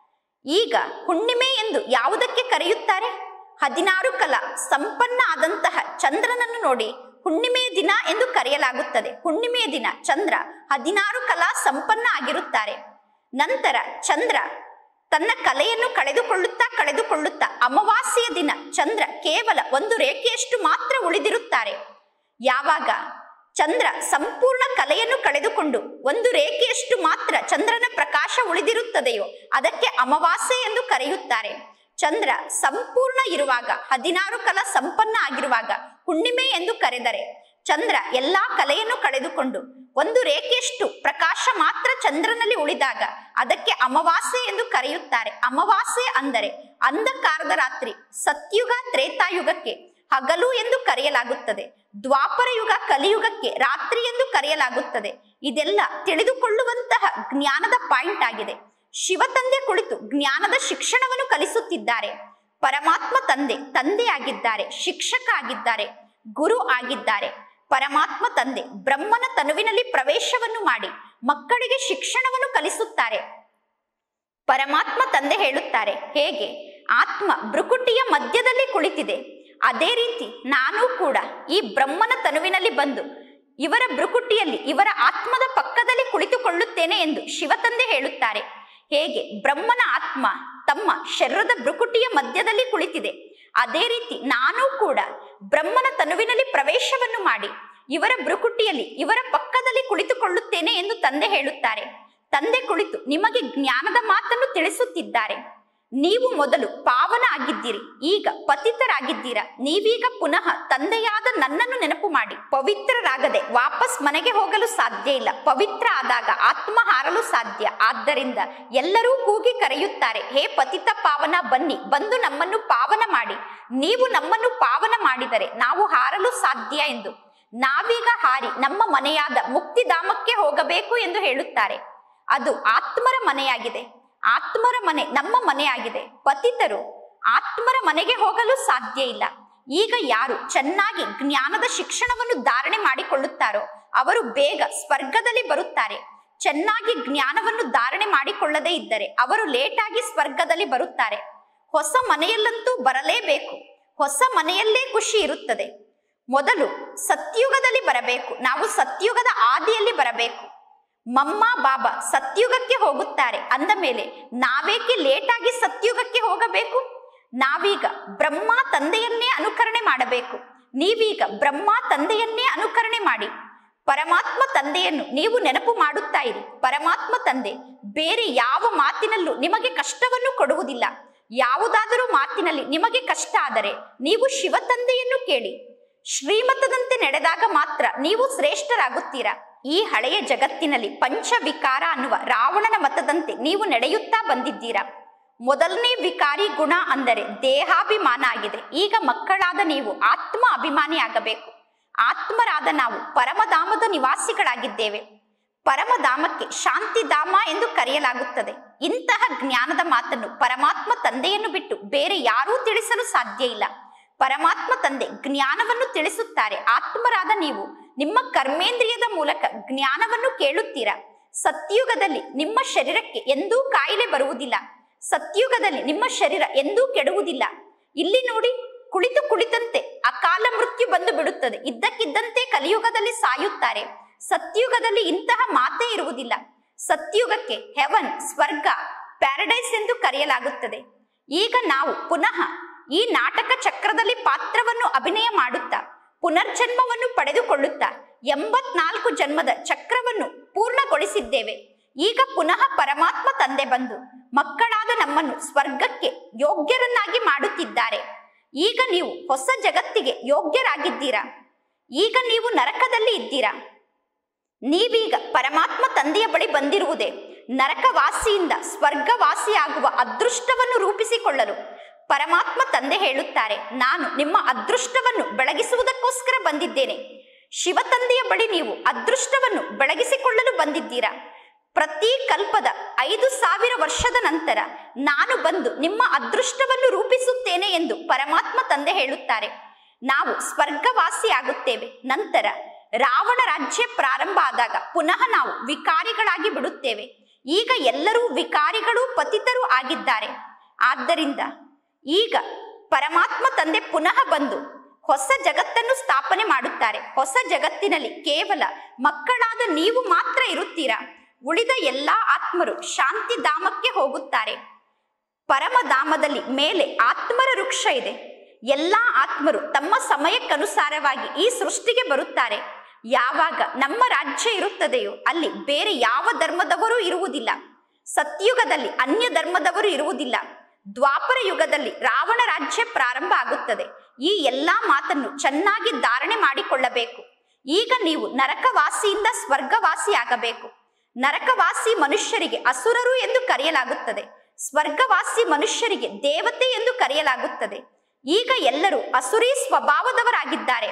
ಈಗ ಹುಣ್ಣಿಮೆ ಎಂದು ಯಾವುದಕ್ಕೆ ಕರೆಯುತ್ತಾರೆ ಹದಿನಾರು ಕಲಾ ಸಂಪನ್ನ ಆದಂತಹ ಚಂದ್ರನನ್ನು ನೋಡಿ ಹುಣ್ಣಿಮೆಯ ದಿನ ಎಂದು ಕರೆಯಲಾಗುತ್ತದೆ ಹುಣ್ಣಿಮೆಯ ದಿನ ಚಂದ್ರ ಹದಿನಾರು ಕಲಾ ಸಂಪನ್ನ ಆಗಿರುತ್ತಾರೆ ನಂತರ ಚಂದ್ರ ತನ್ನ ಕಲೆಯನ್ನು ಕಳೆದುಕೊಳ್ಳುತ್ತಾ ಕಳೆದುಕೊಳ್ಳುತ್ತಾ ಅಮಾವಾಸ್ಯೆಯ ದಿನ ಚಂದ್ರ ಕೇವಲ ಒಂದು ರೇಖೆಯಷ್ಟು ಮಾತ್ರ ಉಳಿದಿರುತ್ತಾರೆ ಯಾವಾಗ ಚಂದ್ರ ಸಂಪೂರ್ಣ ಕಲೆಯನ್ನು ಕಳೆದುಕೊಂಡು ಒಂದು ರೇಖೆಯಷ್ಟು ಮಾತ್ರ ಚಂದ್ರನ ಪ್ರಕಾಶ ಉಳಿದಿರುತ್ತದೆಯೋ ಅದಕ್ಕೆ ಅಮಾವಾಸ್ಯೆ ಎಂದು ಕರೆಯುತ್ತಾರೆ ಚಂದ್ರ ಸಂಪೂರ್ಣ ಇರುವಾಗ ಹದಿನಾರು ಕಲ ಸಂಪನ್ನ ಆಗಿರುವಾಗ ಹುಣ್ಣಿಮೆ ಎಂದು ಕರೆದರೆ ಚಂದ್ರ ಎಲ್ಲಾ ಕಲೆಯನ್ನು ಕಳೆದುಕೊಂಡು ಒಂದು ರೇಖೆಯಷ್ಟು ಪ್ರಕಾಶ ಮಾತ್ರ ಚಂದ್ರನಲ್ಲಿ ಉಳಿದಾಗ ಅದಕ್ಕೆ ಅಮಾವಾಸ್ಯೆ ಎಂದು ಕರೆಯುತ್ತಾರೆ ಅಮಾವಾಸ್ಯೆ ಅಂದರೆ ಅಂಧಕಾರದ ರಾತ್ರಿ ಸತ್ಯುಗ ತ್ರೇತಾಯುಗಕ್ಕೆ ಹಗಲು ಎಂದು ಕರೆಯಲಾಗುತ್ತದೆ ದ್ವಾಪರ ಯುಗ ಕಲಿಯುಗಕ್ಕೆ ರಾತ್ರಿ ಎಂದು ಕರೆಯಲಾಗುತ್ತದೆ ಇದೆಲ್ಲ ತಿಳಿದುಕೊಳ್ಳುವಂತಹ ಜ್ಞಾನದ ಪಾಯಿಂಟ್ ಆಗಿದೆ ಶಿವ ತಂದೆ ಕುಳಿತು ಜ್ಞಾನದ ಶಿಕ್ಷಣವನ್ನು ಕಲಿಸುತ್ತಿದ್ದಾರೆ ಪರಮಾತ್ಮ ತಂದೆ ತಂದೆ ಆಗಿದ್ದಾರೆ ಶಿಕ್ಷಕ ಆಗಿದ್ದಾರೆ ಗುರು ಆಗಿದ್ದಾರೆ ಪರಮಾತ್ಮ ತಂದೆ ಬ್ರಹ್ಮನ ತನುವಿನಲ್ಲಿ ಪ್ರವೇಶವನ್ನು ಮಾಡಿ ಮಕ್ಕಳಿಗೆ ಶಿಕ್ಷಣವನ್ನು ಕಲಿಸುತ್ತಾರೆ ಪರಮಾತ್ಮ ತಂದೆ ಹೇಳುತ್ತಾರೆ ಹೇಗೆ ಆತ್ಮ ಭ್ರುಕುಟಿಯ ಮಧ್ಯದಲ್ಲಿ ಕುಳಿತಿದೆ ಅದೇ ರೀತಿ ನಾನು ಕೂಡ ಈ ಬ್ರಹ್ಮನ ತನುವಿನಲ್ಲಿ ಬಂದು ಇವರ ಭ್ರುಕುಟಿಯಲ್ಲಿ ಇವರ ಆತ್ಮದ ಪಕ್ಕದಲ್ಲಿ ಕುಳಿತುಕೊಳ್ಳುತ್ತೇನೆ ಎಂದು ಶಿವತಂದೆ ಹೇಳುತ್ತಾರೆ ಹೇಗೆ ಬ್ರಹ್ಮನ ಆತ್ಮ ತಮ್ಮ ಶರೀರದ ಭ್ರುಕುಟಿಯ ಮಧ್ಯದಲ್ಲಿ ಕುಳಿತಿದೆ ಅದೇ ರೀತಿ ನಾನು ಕೂಡ ಬ್ರಹ್ಮನ ತನುವಿನಲ್ಲಿ ಪ್ರವೇಶವನ್ನು ಮಾಡಿ ಇವರ ಭ್ರುಕುಟಿಯಲ್ಲಿ ಇವರ ಪಕ್ಕದಲ್ಲಿ ಕುಳಿತುಕೊಳ್ಳುತ್ತೇನೆ ಎಂದು ತಂದೆ ಹೇಳುತ್ತಾರೆ ತಂದೆ ಕುಳಿತು ನಿಮಗೆ ಜ್ಞಾನದ ಮಾತನ್ನು ತಿಳಿಸುತ್ತಿದ್ದಾರೆ ನೀವು ಮೊದಲು ಪಾವನ ಆಗಿದ್ದೀರಿ ಈಗ ಪತಿತರಾಗಿದ್ದೀರಾ ನೀವೀಗ ಪುನಃ ತಂದೆಯಾದ ನನ್ನನ್ನು ನೆನಪು ಮಾಡಿ ಪವಿತ್ರರಾಗದೆ ವಾಪಸ್ ಮನೆಗೆ ಹೋಗಲು ಸಾಧ್ಯ ಇಲ್ಲ ಪವಿತ್ರ ಆದಾಗ ಆತ್ಮ ಹಾರಲು ಸಾಧ್ಯ ಆದ್ದರಿಂದ ಎಲ್ಲರೂ ಕೂಗಿ ಕರೆಯುತ್ತಾರೆ ಹೇ ಪತಿತ ಪಾವನ ಬನ್ನಿ ಬಂದು ನಮ್ಮನ್ನು ಪಾವನ ಮಾಡಿ ನೀವು ನಮ್ಮನ್ನು ಪಾವನ ಮಾಡಿದರೆ ನಾವು ಹಾರಲು ಸಾಧ್ಯ ಎಂದು ನಾವೀಗ ಹಾರಿ ನಮ್ಮ ಮನೆಯಾದ ಮುಕ್ತಿಧಾಮಕ್ಕೆ ಹೋಗಬೇಕು ಎಂದು ಹೇಳುತ್ತಾರೆ ಅದು ಆತ್ಮರ ಮನೆಯಾಗಿದೆ ಆತ್ಮರ ಮನೆ ನಮ್ಮ ಮನೆಯಾಗಿದೆ ಪತಿತರು ಆತ್ಮರ ಮನೆಗೆ ಹೋಗಲು ಸಾಧ್ಯ ಇಲ್ಲ ಈಗ ಯಾರು ಚೆನ್ನಾಗಿ ಜ್ಞಾನದ ಶಿಕ್ಷಣವನ್ನು ಧಾರಣೆ ಮಾಡಿಕೊಳ್ಳುತ್ತಾರೋ ಅವರು ಬೇಗ ಸ್ವರ್ಗದಲ್ಲಿ ಬರುತ್ತಾರೆ ಚೆನ್ನಾಗಿ ಜ್ಞಾನವನ್ನು ಧಾರಣೆ ಮಾಡಿಕೊಳ್ಳದೇ ಇದ್ದರೆ ಅವರು ಲೇಟಾಗಿ ಸ್ವರ್ಗದಲ್ಲಿ ಬರುತ್ತಾರೆ ಹೊಸ ಮನೆಯಲ್ಲಂತೂ ಬರಲೇಬೇಕು ಹೊಸ ಮನೆಯಲ್ಲೇ ಖುಷಿ ಇರುತ್ತದೆ ಮೊದಲು ಸತ್ಯುಗದಲ್ಲಿ ಬರಬೇಕು ನಾವು ಸತ್ಯುಗದ ಆದಿಯಲ್ಲಿ ಬರಬೇಕು ಮಮ್ಮ ಬಾಬಾ ಸತ್ಯುಗಕ್ಕೆ ಹೋಗುತ್ತಾರೆ ಅಂದ ಮೇಲೆ ನಾವೇಕೆ ಲೇಟಾಗಿ ಸತ್ಯುಗಕ್ಕೆ ಹೋಗಬೇಕು ನಾವೀಗ ಬ್ರಹ್ಮ ತಂದೆಯನ್ನೇ ಅನುಕರಣೆ ಮಾಡಬೇಕು ನೀವೀಗ ಬ್ರಹ್ಮ ತಂದೆಯನ್ನೇ ಅನುಕರಣೆ ಮಾಡಿ ಪರಮಾತ್ಮ ತಂದೆಯನ್ನು ನೀವು ನೆನಪು ಮಾಡುತ್ತಾ ಇರಿ ಪರಮಾತ್ಮ ತಂದೆ ಬೇರೆ ಯಾವ ಮಾತಿನಲ್ಲೂ ನಿಮಗೆ ಕಷ್ಟವನ್ನು ಕೊಡುವುದಿಲ್ಲ ಯಾವುದಾದರೂ ಮಾತಿನಲ್ಲಿ ನಿಮಗೆ ಕಷ್ಟ ಆದರೆ ನೀವು ಶಿವ ತಂದೆಯನ್ನು ಕೇಳಿ ಶ್ರೀಮತದಂತೆ ನಡೆದಾಗ ಮಾತ್ರ ನೀವು ಶ್ರೇಷ್ಠರಾಗುತ್ತೀರಾ ಈ ಹಳೆಯ ಜಗತ್ತಿನಲ್ಲಿ ಪಂಚವಿಕಾರ ಅನ್ನುವ ರಾವಣನ ಮತದಂತೆ ನೀವು ನಡೆಯುತ್ತಾ ಬಂದಿದ್ದೀರಾ ಮೊದಲನೇ ವಿಕಾರಿ ಗುಣ ಅಂದರೆ ದೇಹಾಭಿಮಾನ ಆಗಿದೆ ಈಗ ಮಕ್ಕಳಾದ ನೀವು ಆತ್ಮ ಅಭಿಮಾನಿ ಆಗಬೇಕು ಆತ್ಮರಾದ ನಾವು ಪರಮಧಾಮದ ನಿವಾಸಿಗಳಾಗಿದ್ದೇವೆ ಪರಮಧಾಮಕ್ಕೆ ಶಾಂತಿಧಾಮ ಎಂದು ಕರೆಯಲಾಗುತ್ತದೆ ಇಂತಹ ಜ್ಞಾನದ ಮಾತನ್ನು ಪರಮಾತ್ಮ ತಂದೆಯನ್ನು ಬಿಟ್ಟು ಬೇರೆ ಯಾರೂ ತಿಳಿಸಲು ಸಾಧ್ಯ ಇಲ್ಲ ಪರಮಾತ್ಮ ತಂದೆ ಜ್ಞಾನವನ್ನು ತಿಳಿಸುತ್ತಾರೆ ಆತ್ಮರಾದ ನೀವು ನಿಮ್ಮ ಕರ್ಮೇಂದ್ರಿಯದ ಮೂಲಕ ಜ್ಞಾನವನ್ನು ಕೇಳುತ್ತೀರಾ ಸತ್ಯುಗದಲ್ಲಿ ನಿಮ್ಮ ಶರೀರಕ್ಕೆ ಎಂದೂ ಕಾಯಿಲೆ ಬರುವುದಿಲ್ಲ ಸತ್ಯುಗದಲ್ಲಿ ನಿಮ್ಮ ಶರೀರ ಎಂದೂ ಕೆಡುವುದಿಲ್ಲ ಇಲ್ಲಿ ನೋಡಿ ಕುಳಿತು ಕುಳಿತಂತೆ ಅಕಾಲ ಮೃತ್ಯು ಬಂದು ಬಿಡುತ್ತದೆ ಇದ್ದಕ್ಕಿದ್ದಂತೆ ಕಲಿಯುಗದಲ್ಲಿ ಸಾಯುತ್ತಾರೆ ಸತ್ಯುಗದಲ್ಲಿ ಇಂತಹ ಮಾತೇ ಇರುವುದಿಲ್ಲ ಸತ್ಯುಗಕ್ಕೆ ಹೆವನ್ ಸ್ವರ್ಗ ಪ್ಯಾರಡೈಸ್ ಎಂದು ಕರೆಯಲಾಗುತ್ತದೆ ಈಗ ನಾವು ಪುನಃ ಈ ನಾಟಕ ಚಕ್ರದಲ್ಲಿ ಪಾತ್ರವನ್ನು ಅಭಿನಯ ಮಾಡುತ್ತಾ ಪುನರ್ಜನ್ಮವನ್ನು ಪಡೆದುಕೊಳ್ಳುತ್ತಾ ಎಂಬತ್ನಾಲ್ಕು ಜನ್ಮದ ಚಕ್ರವನ್ನು ಪೂರ್ಣಗೊಳಿಸಿದ್ದೇವೆ ಈಗ ಪುನಃ ಪರಮಾತ್ಮ ತಂದೆ ಬಂದು ಮಕ್ಕಳಾದ ನಮ್ಮನ್ನು ಸ್ವರ್ಗಕ್ಕೆ ಯೋಗ್ಯರನ್ನಾಗಿ ಮಾಡುತ್ತಿದ್ದಾರೆ ಈಗ ನೀವು ಹೊಸ ಜಗತ್ತಿಗೆ ಯೋಗ್ಯರಾಗಿದ್ದೀರಾ ಈಗ ನೀವು ನರಕದಲ್ಲಿ ಇದ್ದೀರಾ ನೀವೀಗ ಪರಮಾತ್ಮ ತಂದೆಯ ಬಳಿ ಬಂದಿರುವುದೇ ನರಕವಾಸಿಯಿಂದ ಸ್ವರ್ಗವಾಸಿಯಾಗುವ ಅದೃಷ್ಟವನ್ನು ರೂಪಿಸಿಕೊಳ್ಳಲು ಪರಮಾತ್ಮ ತಂದೆ ಹೇಳುತ್ತಾರೆ ನಾನು ನಿಮ್ಮ ಅದೃಷ್ಟವನ್ನು ಬೆಳಗಿಸುವುದಕ್ಕೋಸ್ಕರ ಬಂದಿದ್ದೇನೆ ಶಿವ ತಂದೆಯ ಬಳಿ ನೀವು ಅದೃಷ್ಟವನ್ನು ಬೆಳಗಿಸಿಕೊಳ್ಳಲು ಬಂದಿದ್ದೀರಾ ಪ್ರತಿ ಕಲ್ಪದ ಐದು ಸಾವಿರ ವರ್ಷದ ನಂತರ ನಾನು ಬಂದು ನಿಮ್ಮ ಅದೃಷ್ಟವನ್ನು ರೂಪಿಸುತ್ತೇನೆ ಎಂದು ಪರಮಾತ್ಮ ತಂದೆ ಹೇಳುತ್ತಾರೆ ನಾವು ಸ್ವರ್ಗವಾಸಿ ಆಗುತ್ತೇವೆ ನಂತರ ರಾವಣ ರಾಜ್ಯ ಪ್ರಾರಂಭ ಆದಾಗ ಪುನಃ ನಾವು ವಿಕಾರಿಗಳಾಗಿ ಬಿಡುತ್ತೇವೆ ಈಗ ಎಲ್ಲರೂ ವಿಕಾರಿಗಳು ಪತಿತರು ಆಗಿದ್ದಾರೆ ಆದ್ದರಿಂದ ಈಗ ಪರಮಾತ್ಮ ತಂದೆ ಪುನಃ ಬಂದು ಹೊಸ ಜಗತ್ತನ್ನು ಸ್ಥಾಪನೆ ಮಾಡುತ್ತಾರೆ ಹೊಸ ಜಗತ್ತಿನಲ್ಲಿ ಕೇವಲ ಮಕ್ಕಳಾದ ನೀವು ಮಾತ್ರ ಇರುತ್ತೀರಾ ಉಳಿದ ಎಲ್ಲಾ ಆತ್ಮರು ಶಾಂತಿಧಾಮಕ್ಕೆ ಹೋಗುತ್ತಾರೆ ಪರಮಧಾಮದಲ್ಲಿ ಮೇಲೆ ಆತ್ಮರ ವೃಕ್ಷ ಇದೆ ಎಲ್ಲಾ ಆತ್ಮರು ತಮ್ಮ ಸಮಯಕ್ಕನುಸಾರವಾಗಿ ಈ ಸೃಷ್ಟಿಗೆ ಬರುತ್ತಾರೆ ಯಾವಾಗ ನಮ್ಮ ರಾಜ್ಯ ಇರುತ್ತದೆಯೋ ಅಲ್ಲಿ ಬೇರೆ ಯಾವ ಧರ್ಮದವರೂ ಇರುವುದಿಲ್ಲ ಸತ್ಯುಗದಲ್ಲಿ ಅನ್ಯ ಧರ್ಮದವರು ಇರುವುದಿಲ್ಲ ದ್ವಾಪರ ಯುಗದಲ್ಲಿ ರಾವಣ ರಾಜ್ಯ ಪ್ರಾರಂಭ ಆಗುತ್ತದೆ ಈ ಎಲ್ಲಾ ಮಾತನ್ನು ಚೆನ್ನಾಗಿ ಧಾರಣೆ ಮಾಡಿಕೊಳ್ಳಬೇಕು ಈಗ ನೀವು ನರಕವಾಸಿಯಿಂದ ಸ್ವರ್ಗವಾಸಿ ಆಗಬೇಕು ನರಕವಾಸಿ ಮನುಷ್ಯರಿಗೆ ಅಸುರರು ಎಂದು ಕರೆಯಲಾಗುತ್ತದೆ ಸ್ವರ್ಗವಾಸಿ ಮನುಷ್ಯರಿಗೆ ದೇವತೆ ಎಂದು ಕರೆಯಲಾಗುತ್ತದೆ ಈಗ ಎಲ್ಲರೂ ಅಸುರಿ ಸ್ವಭಾವದವರಾಗಿದ್ದಾರೆ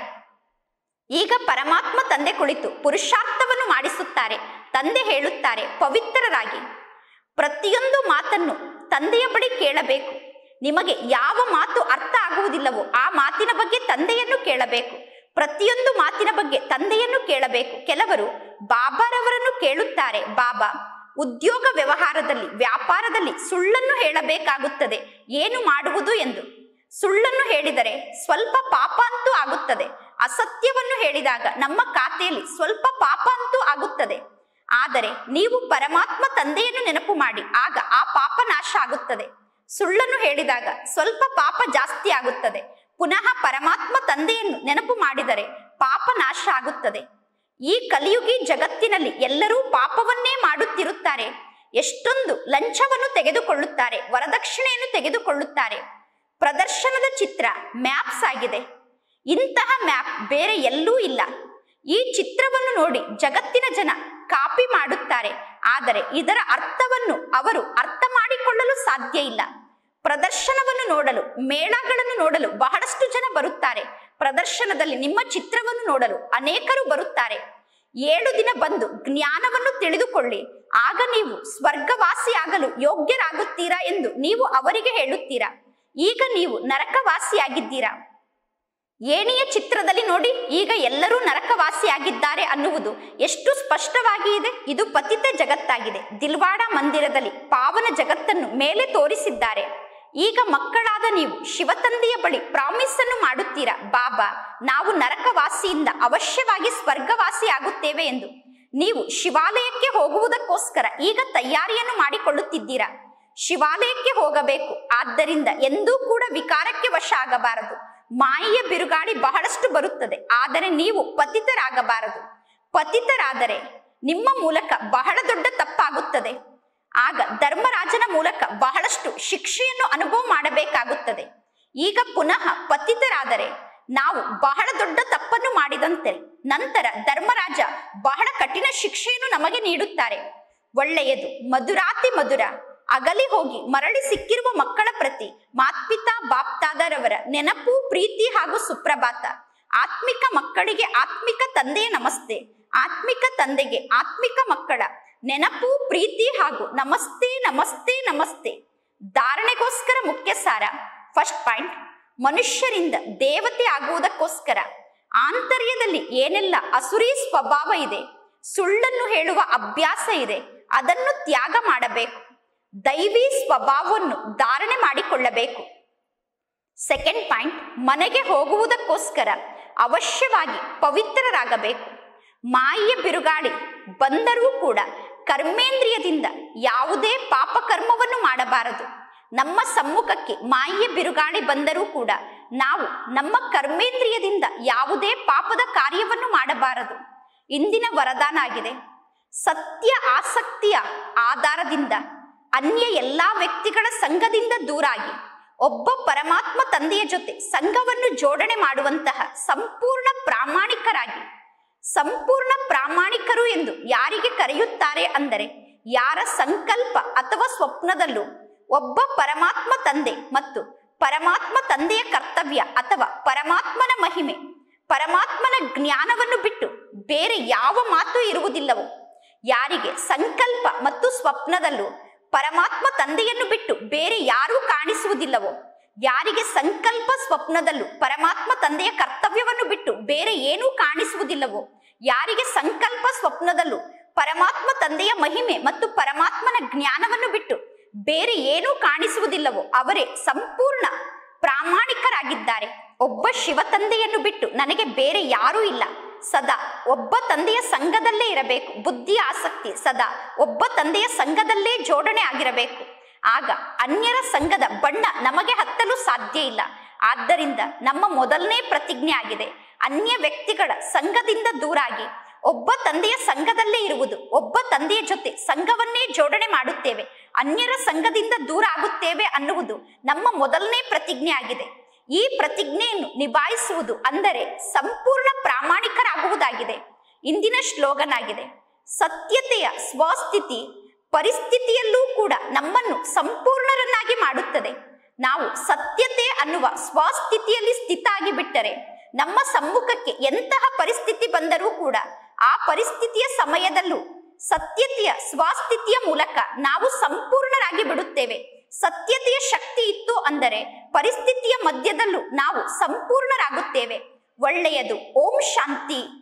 ಈಗ ಪರಮಾತ್ಮ ತಂದೆ ಕುಳಿತು ಪುರುಷಾರ್ಥವನ್ನು ಮಾಡಿಸುತ್ತಾರೆ ತಂದೆ ಹೇಳುತ್ತಾರೆ ಪವಿತ್ರರಾಗಿ ಪ್ರತಿಯೊಂದು ಮಾತನ್ನು ತಂದೆಯ ಬಳಿ ಕೇಳಬೇಕು ನಿಮಗೆ ಯಾವ ಮಾತು ಅರ್ಥ ಆಗುವುದಿಲ್ಲವೋ ಆ ಮಾತಿನ ಬಗ್ಗೆ ತಂದೆಯನ್ನು ಕೇಳಬೇಕು ಪ್ರತಿಯೊಂದು ಮಾತಿನ ಬಗ್ಗೆ ತಂದೆಯನ್ನು ಕೇಳಬೇಕು ಕೆಲವರು ಬಾಬಾರವರನ್ನು ಕೇಳುತ್ತಾರೆ ಬಾಬಾ ಉದ್ಯೋಗ ವ್ಯವಹಾರದಲ್ಲಿ ವ್ಯಾಪಾರದಲ್ಲಿ ಸುಳ್ಳನ್ನು ಹೇಳಬೇಕಾಗುತ್ತದೆ ಏನು ಮಾಡುವುದು ಎಂದು ಸುಳ್ಳನ್ನು ಹೇಳಿದರೆ ಸ್ವಲ್ಪ ಪಾಪ ಅಂತೂ ಆಗುತ್ತದೆ ಅಸತ್ಯವನ್ನು ಹೇಳಿದಾಗ ನಮ್ಮ ಖಾತೆಯಲ್ಲಿ ಸ್ವಲ್ಪ ಪಾಪ ಅಂತೂ ಆಗುತ್ತದೆ ಆದರೆ ನೀವು ಪರಮಾತ್ಮ ತಂದೆಯನ್ನು ನೆನಪು ಮಾಡಿ ಆಗ ಆ ಪಾಪ ನಾಶ ಆಗುತ್ತದೆ ಸುಳ್ಳನ್ನು ಹೇಳಿದಾಗ ಸ್ವಲ್ಪ ಪಾಪ ಜಾಸ್ತಿ ಆಗುತ್ತದೆ ಪುನಃ ಪರಮಾತ್ಮ ತಂದೆಯನ್ನು ನೆನಪು ಮಾಡಿದರೆ ಪಾಪ ನಾಶ ಆಗುತ್ತದೆ ಈ ಕಲಿಯುಗಿ ಜಗತ್ತಿನಲ್ಲಿ ಎಲ್ಲರೂ ಪಾಪವನ್ನೇ ಮಾಡುತ್ತಿರುತ್ತಾರೆ ಎಷ್ಟೊಂದು ಲಂಚವನ್ನು ತೆಗೆದುಕೊಳ್ಳುತ್ತಾರೆ ವರದಕ್ಷಿಣೆಯನ್ನು ತೆಗೆದುಕೊಳ್ಳುತ್ತಾರೆ ಪ್ರದರ್ಶನದ ಚಿತ್ರ ಮ್ಯಾಪ್ಸ್ ಆಗಿದೆ ಇಂತಹ ಮ್ಯಾಪ್ ಬೇರೆ ಎಲ್ಲೂ ಇಲ್ಲ ಈ ಚಿತ್ರವನ್ನು ನೋಡಿ ಜಗತ್ತಿನ ಜನ ಕಾಪಿ ಮಾಡುತ್ತಾರೆ ಆದರೆ ಇದರ ಅರ್ಥವನ್ನು ಅವರು ಅರ್ಥ ಮಾಡಿಕೊಳ್ಳಲು ಸಾಧ್ಯ ಇಲ್ಲ ಪ್ರದರ್ಶನವನ್ನು ನೋಡಲು ಮೇಳಗಳನ್ನು ನೋಡಲು ಬಹಳಷ್ಟು ಜನ ಬರುತ್ತಾರೆ ಪ್ರದರ್ಶನದಲ್ಲಿ ನಿಮ್ಮ ಚಿತ್ರವನ್ನು ನೋಡಲು ಅನೇಕರು ಬರುತ್ತಾರೆ ಏಳು ದಿನ ಬಂದು ಜ್ಞಾನವನ್ನು ತಿಳಿದುಕೊಳ್ಳಿ ಆಗ ನೀವು ಸ್ವರ್ಗವಾಸಿಯಾಗಲು ಯೋಗ್ಯರಾಗುತ್ತೀರಾ ಎಂದು ನೀವು ಅವರಿಗೆ ಹೇಳುತ್ತೀರಾ ಈಗ ನೀವು ನರಕವಾಸಿಯಾಗಿದ್ದೀರಾ ಏಣಿಯ ಚಿತ್ರದಲ್ಲಿ ನೋಡಿ ಈಗ ಎಲ್ಲರೂ ನರಕವಾಸಿಯಾಗಿದ್ದಾರೆ ಅನ್ನುವುದು ಎಷ್ಟು ಸ್ಪಷ್ಟವಾಗಿ ಇದೆ ಇದು ಪತಿತ ಜಗತ್ತಾಗಿದೆ ದಿಲ್ವಾಡ ಮಂದಿರದಲ್ಲಿ ಪಾವನ ಜಗತ್ತನ್ನು ಮೇಲೆ ತೋರಿಸಿದ್ದಾರೆ ಈಗ ಮಕ್ಕಳಾದ ನೀವು ಶಿವತಂದೆಯ ಬಳಿ ಪ್ರಾಮಿಸ್ ಅನ್ನು ಮಾಡುತ್ತೀರಾ ಬಾಬಾ ನಾವು ನರಕವಾಸಿಯಿಂದ ಅವಶ್ಯವಾಗಿ ಸ್ವರ್ಗವಾಸಿ ಆಗುತ್ತೇವೆ ಎಂದು ನೀವು ಶಿವಾಲಯಕ್ಕೆ ಹೋಗುವುದಕ್ಕೋಸ್ಕರ ಈಗ ತಯಾರಿಯನ್ನು ಮಾಡಿಕೊಳ್ಳುತ್ತಿದ್ದೀರಾ ಶಿವಾಲಯಕ್ಕೆ ಹೋಗಬೇಕು ಆದ್ದರಿಂದ ಎಂದೂ ಕೂಡ ವಿಕಾರಕ್ಕೆ ವಶ ಆಗಬಾರದು ಮಾಯೆಯ ಬಿರುಗಾಳಿ ಬಹಳಷ್ಟು ಬರುತ್ತದೆ ಆದರೆ ನೀವು ಪತಿತರಾಗಬಾರದು ಪತಿತರಾದರೆ ನಿಮ್ಮ ಮೂಲಕ ಬಹಳ ದೊಡ್ಡ ತಪ್ಪಾಗುತ್ತದೆ ಆಗ ಧರ್ಮರಾಜನ ಮೂಲಕ ಬಹಳಷ್ಟು ಶಿಕ್ಷೆಯನ್ನು ಅನುಭವ ಮಾಡಬೇಕಾಗುತ್ತದೆ ಈಗ ಪುನಃ ಪತಿತರಾದರೆ ನಾವು ಬಹಳ ದೊಡ್ಡ ತಪ್ಪನ್ನು ಮಾಡಿದಂತೆ ನಂತರ ಧರ್ಮರಾಜ ಬಹಳ ಕಠಿಣ ಶಿಕ್ಷೆಯನ್ನು ನಮಗೆ ನೀಡುತ್ತಾರೆ ಒಳ್ಳೆಯದು ಮಧುರಾತಿ ಮಧುರ ಅಗಲಿ ಹೋಗಿ ಮರಳಿ ಸಿಕ್ಕಿರುವ ಮಕ್ಕಳ ಪ್ರತಿ ಮಾತ್ಪಿತಾ ಬಾಪ್ತಾದರವರ ನೆನಪು ಪ್ರೀತಿ ಹಾಗೂ ಸುಪ್ರಭಾತ ಆತ್ಮಿಕ ಮಕ್ಕಳಿಗೆ ಆತ್ಮಿಕ ತಂದೆಯ ನಮಸ್ತೆ ಆತ್ಮಿಕ ತಂದೆಗೆ ಆತ್ಮಿಕ ಮಕ್ಕಳ ನೆನಪು ಪ್ರೀತಿ ಹಾಗೂ ನಮಸ್ತೆ ನಮಸ್ತೆ ನಮಸ್ತೆ ಧಾರಣೆಗೋಸ್ಕರ ಮುಖ್ಯ ಸಾರ ಫಸ್ಟ್ ಪಾಯಿಂಟ್ ಮನುಷ್ಯರಿಂದ ದೇವತೆ ಆಗುವುದಕ್ಕೋಸ್ಕರ ಆಂತರ್ಯದಲ್ಲಿ ಏನೆಲ್ಲ ಅಸುರಿ ಸ್ವಭಾವ ಇದೆ ಸುಳ್ಳನ್ನು ಹೇಳುವ ಅಭ್ಯಾಸ ಇದೆ ಅದನ್ನು ತ್ಯಾಗ ಮಾಡಬೇಕು ದೈವಿ ಸ್ವಭಾವವನ್ನು ಧಾರಣೆ ಮಾಡಿಕೊಳ್ಳಬೇಕು ಸೆಕೆಂಡ್ ಪಾಯಿಂಟ್ ಮನೆಗೆ ಹೋಗುವುದಕ್ಕೋಸ್ಕರ ಅವಶ್ಯವಾಗಿ ಪವಿತ್ರರಾಗಬೇಕು ಮಾಯೆಯ ಬಿರುಗಾಳಿ ಬಂದರೂ ಕೂಡ ಕರ್ಮೇಂದ್ರಿಯದಿಂದ ಯಾವುದೇ ಪಾಪಕರ್ಮವನ್ನು ಮಾಡಬಾರದು ನಮ್ಮ ಸಮ್ಮುಖಕ್ಕೆ ಮಾಯೆಯ ಬಿರುಗಾಳಿ ಬಂದರೂ ಕೂಡ ನಾವು ನಮ್ಮ ಕರ್ಮೇಂದ್ರಿಯದಿಂದ ಯಾವುದೇ ಪಾಪದ ಕಾರ್ಯವನ್ನು ಮಾಡಬಾರದು ಇಂದಿನ ವರದಾನ ಆಗಿದೆ ಸತ್ಯ ಆಸಕ್ತಿಯ ಆಧಾರದಿಂದ ಅನ್ಯ ಎಲ್ಲಾ ವ್ಯಕ್ತಿಗಳ ಸಂಘದಿಂದ ದೂರಾಗಿ ಒಬ್ಬ ಪರಮಾತ್ಮ ತಂದೆಯ ಜೊತೆ ಸಂಘವನ್ನು ಜೋಡಣೆ ಮಾಡುವಂತಹ ಸಂಪೂರ್ಣ ಪ್ರಾಮಾಣಿಕರಾಗಿ ಸಂಪೂರ್ಣ ಪ್ರಾಮಾಣಿಕರು ಎಂದು ಯಾರಿಗೆ ಕರೆಯುತ್ತಾರೆ ಅಂದರೆ ಯಾರ ಸಂಕಲ್ಪ ಅಥವಾ ಸ್ವಪ್ನದಲ್ಲೂ ಒಬ್ಬ ಪರಮಾತ್ಮ ತಂದೆ ಮತ್ತು ಪರಮಾತ್ಮ ತಂದೆಯ ಕರ್ತವ್ಯ ಅಥವಾ ಪರಮಾತ್ಮನ ಮಹಿಮೆ ಪರಮಾತ್ಮನ ಜ್ಞಾನವನ್ನು ಬಿಟ್ಟು ಬೇರೆ ಯಾವ ಮಾತು ಇರುವುದಿಲ್ಲವೋ ಯಾರಿಗೆ ಸಂಕಲ್ಪ ಮತ್ತು ಸ್ವಪ್ನದಲ್ಲೂ ಪರಮಾತ್ಮ ತಂದೆಯನ್ನು ಬಿಟ್ಟು ಬೇರೆ ಯಾರೂ ಕಾಣಿಸುವುದಿಲ್ಲವೋ ಯಾರಿಗೆ ಸಂಕಲ್ಪ ಸ್ವಪ್ನದಲ್ಲೂ ಪರಮಾತ್ಮ ತಂದೆಯ ಕರ್ತವ್ಯವನ್ನು ಬಿಟ್ಟು ಬೇರೆ ಏನೂ ಕಾಣಿಸುವುದಿಲ್ಲವೋ ಯಾರಿಗೆ ಸಂಕಲ್ಪ ಸ್ವಪ್ನದಲ್ಲೂ ಪರಮಾತ್ಮ ತಂದೆಯ ಮಹಿಮೆ ಮತ್ತು ಪರಮಾತ್ಮನ ಜ್ಞಾನವನ್ನು ಬಿಟ್ಟು ಬೇರೆ ಏನೂ ಕಾಣಿಸುವುದಿಲ್ಲವೋ ಅವರೇ ಸಂಪೂರ್ಣ ಪ್ರಾಮಾಣಿಕರಾಗಿದ್ದಾರೆ ಒಬ್ಬ ಶಿವ ತಂದೆಯನ್ನು ಬಿಟ್ಟು ನನಗೆ ಬೇರೆ ಯಾರೂ ಇಲ್ಲ ಸದಾ ಒಬ್ಬ ತಂದೆಯ ಸಂಘದಲ್ಲೇ ಇರಬೇಕು ಬುದ್ಧಿ ಆಸಕ್ತಿ ಸದಾ ಒಬ್ಬ ತಂದೆಯ ಸಂಘದಲ್ಲೇ ಜೋಡಣೆ ಆಗಿರಬೇಕು ಆಗ ಅನ್ಯರ ಸಂಘದ ಬಣ್ಣ ನಮಗೆ ಹತ್ತಲು ಸಾಧ್ಯ ಇಲ್ಲ ಆದ್ದರಿಂದ ನಮ್ಮ ಮೊದಲನೇ ಪ್ರತಿಜ್ಞೆ ಆಗಿದೆ ಅನ್ಯ ವ್ಯಕ್ತಿಗಳ ಸಂಘದಿಂದ ದೂರಾಗಿ ಒಬ್ಬ ತಂದೆಯ ಸಂಘದಲ್ಲೇ ಇರುವುದು ಒಬ್ಬ ತಂದೆಯ ಜೊತೆ ಸಂಘವನ್ನೇ ಜೋಡಣೆ ಮಾಡುತ್ತೇವೆ ಅನ್ಯರ ಸಂಘದಿಂದ ದೂರ ಆಗುತ್ತೇವೆ ಅನ್ನುವುದು ನಮ್ಮ ಮೊದಲನೇ ಪ್ರತಿಜ್ಞೆ ಆಗಿದೆ ಈ ಪ್ರತಿಜ್ಞೆಯನ್ನು ನಿಭಾಯಿಸುವುದು ಅಂದರೆ ಸಂಪೂರ್ಣ ಪ್ರಾಮಾಣಿಕರಾಗುವುದಾಗಿದೆ ಇಂದಿನ ಶ್ಲೋಗನ್ ಆಗಿದೆ ಸತ್ಯತೆಯ ಸ್ವಸ್ಥಿತಿ ಪರಿಸ್ಥಿತಿಯಲ್ಲೂ ಕೂಡ ನಮ್ಮನ್ನು ಸಂಪೂರ್ಣರನ್ನಾಗಿ ಮಾಡುತ್ತದೆ ನಾವು ಸತ್ಯತೆ ಅನ್ನುವ ಸ್ವಸ್ಥಿತಿಯಲ್ಲಿ ಸ್ಥಿತ ಆಗಿ ಬಿಟ್ಟರೆ ನಮ್ಮ ಸಮ್ಮುಖಕ್ಕೆ ಎಂತಹ ಪರಿಸ್ಥಿತಿ ಬಂದರೂ ಕೂಡ ಆ ಪರಿಸ್ಥಿತಿಯ ಸಮಯದಲ್ಲೂ ಸತ್ಯತೆಯ ಸ್ವಸ್ಥಿತಿಯ ಮೂಲಕ ನಾವು ಸಂಪೂರ್ಣರಾಗಿ ಬಿಡುತ್ತೇವೆ ಸತ್ಯತೆಯ ಶಕ್ತಿ ಇತ್ತು ಅಂದರೆ ಪರಿಸ್ಥಿತಿಯ ಮಧ್ಯದಲ್ಲೂ ನಾವು ಸಂಪೂರ್ಣರಾಗುತ್ತೇವೆ ಒಳ್ಳೆಯದು ಓಂ ಶಾಂತಿ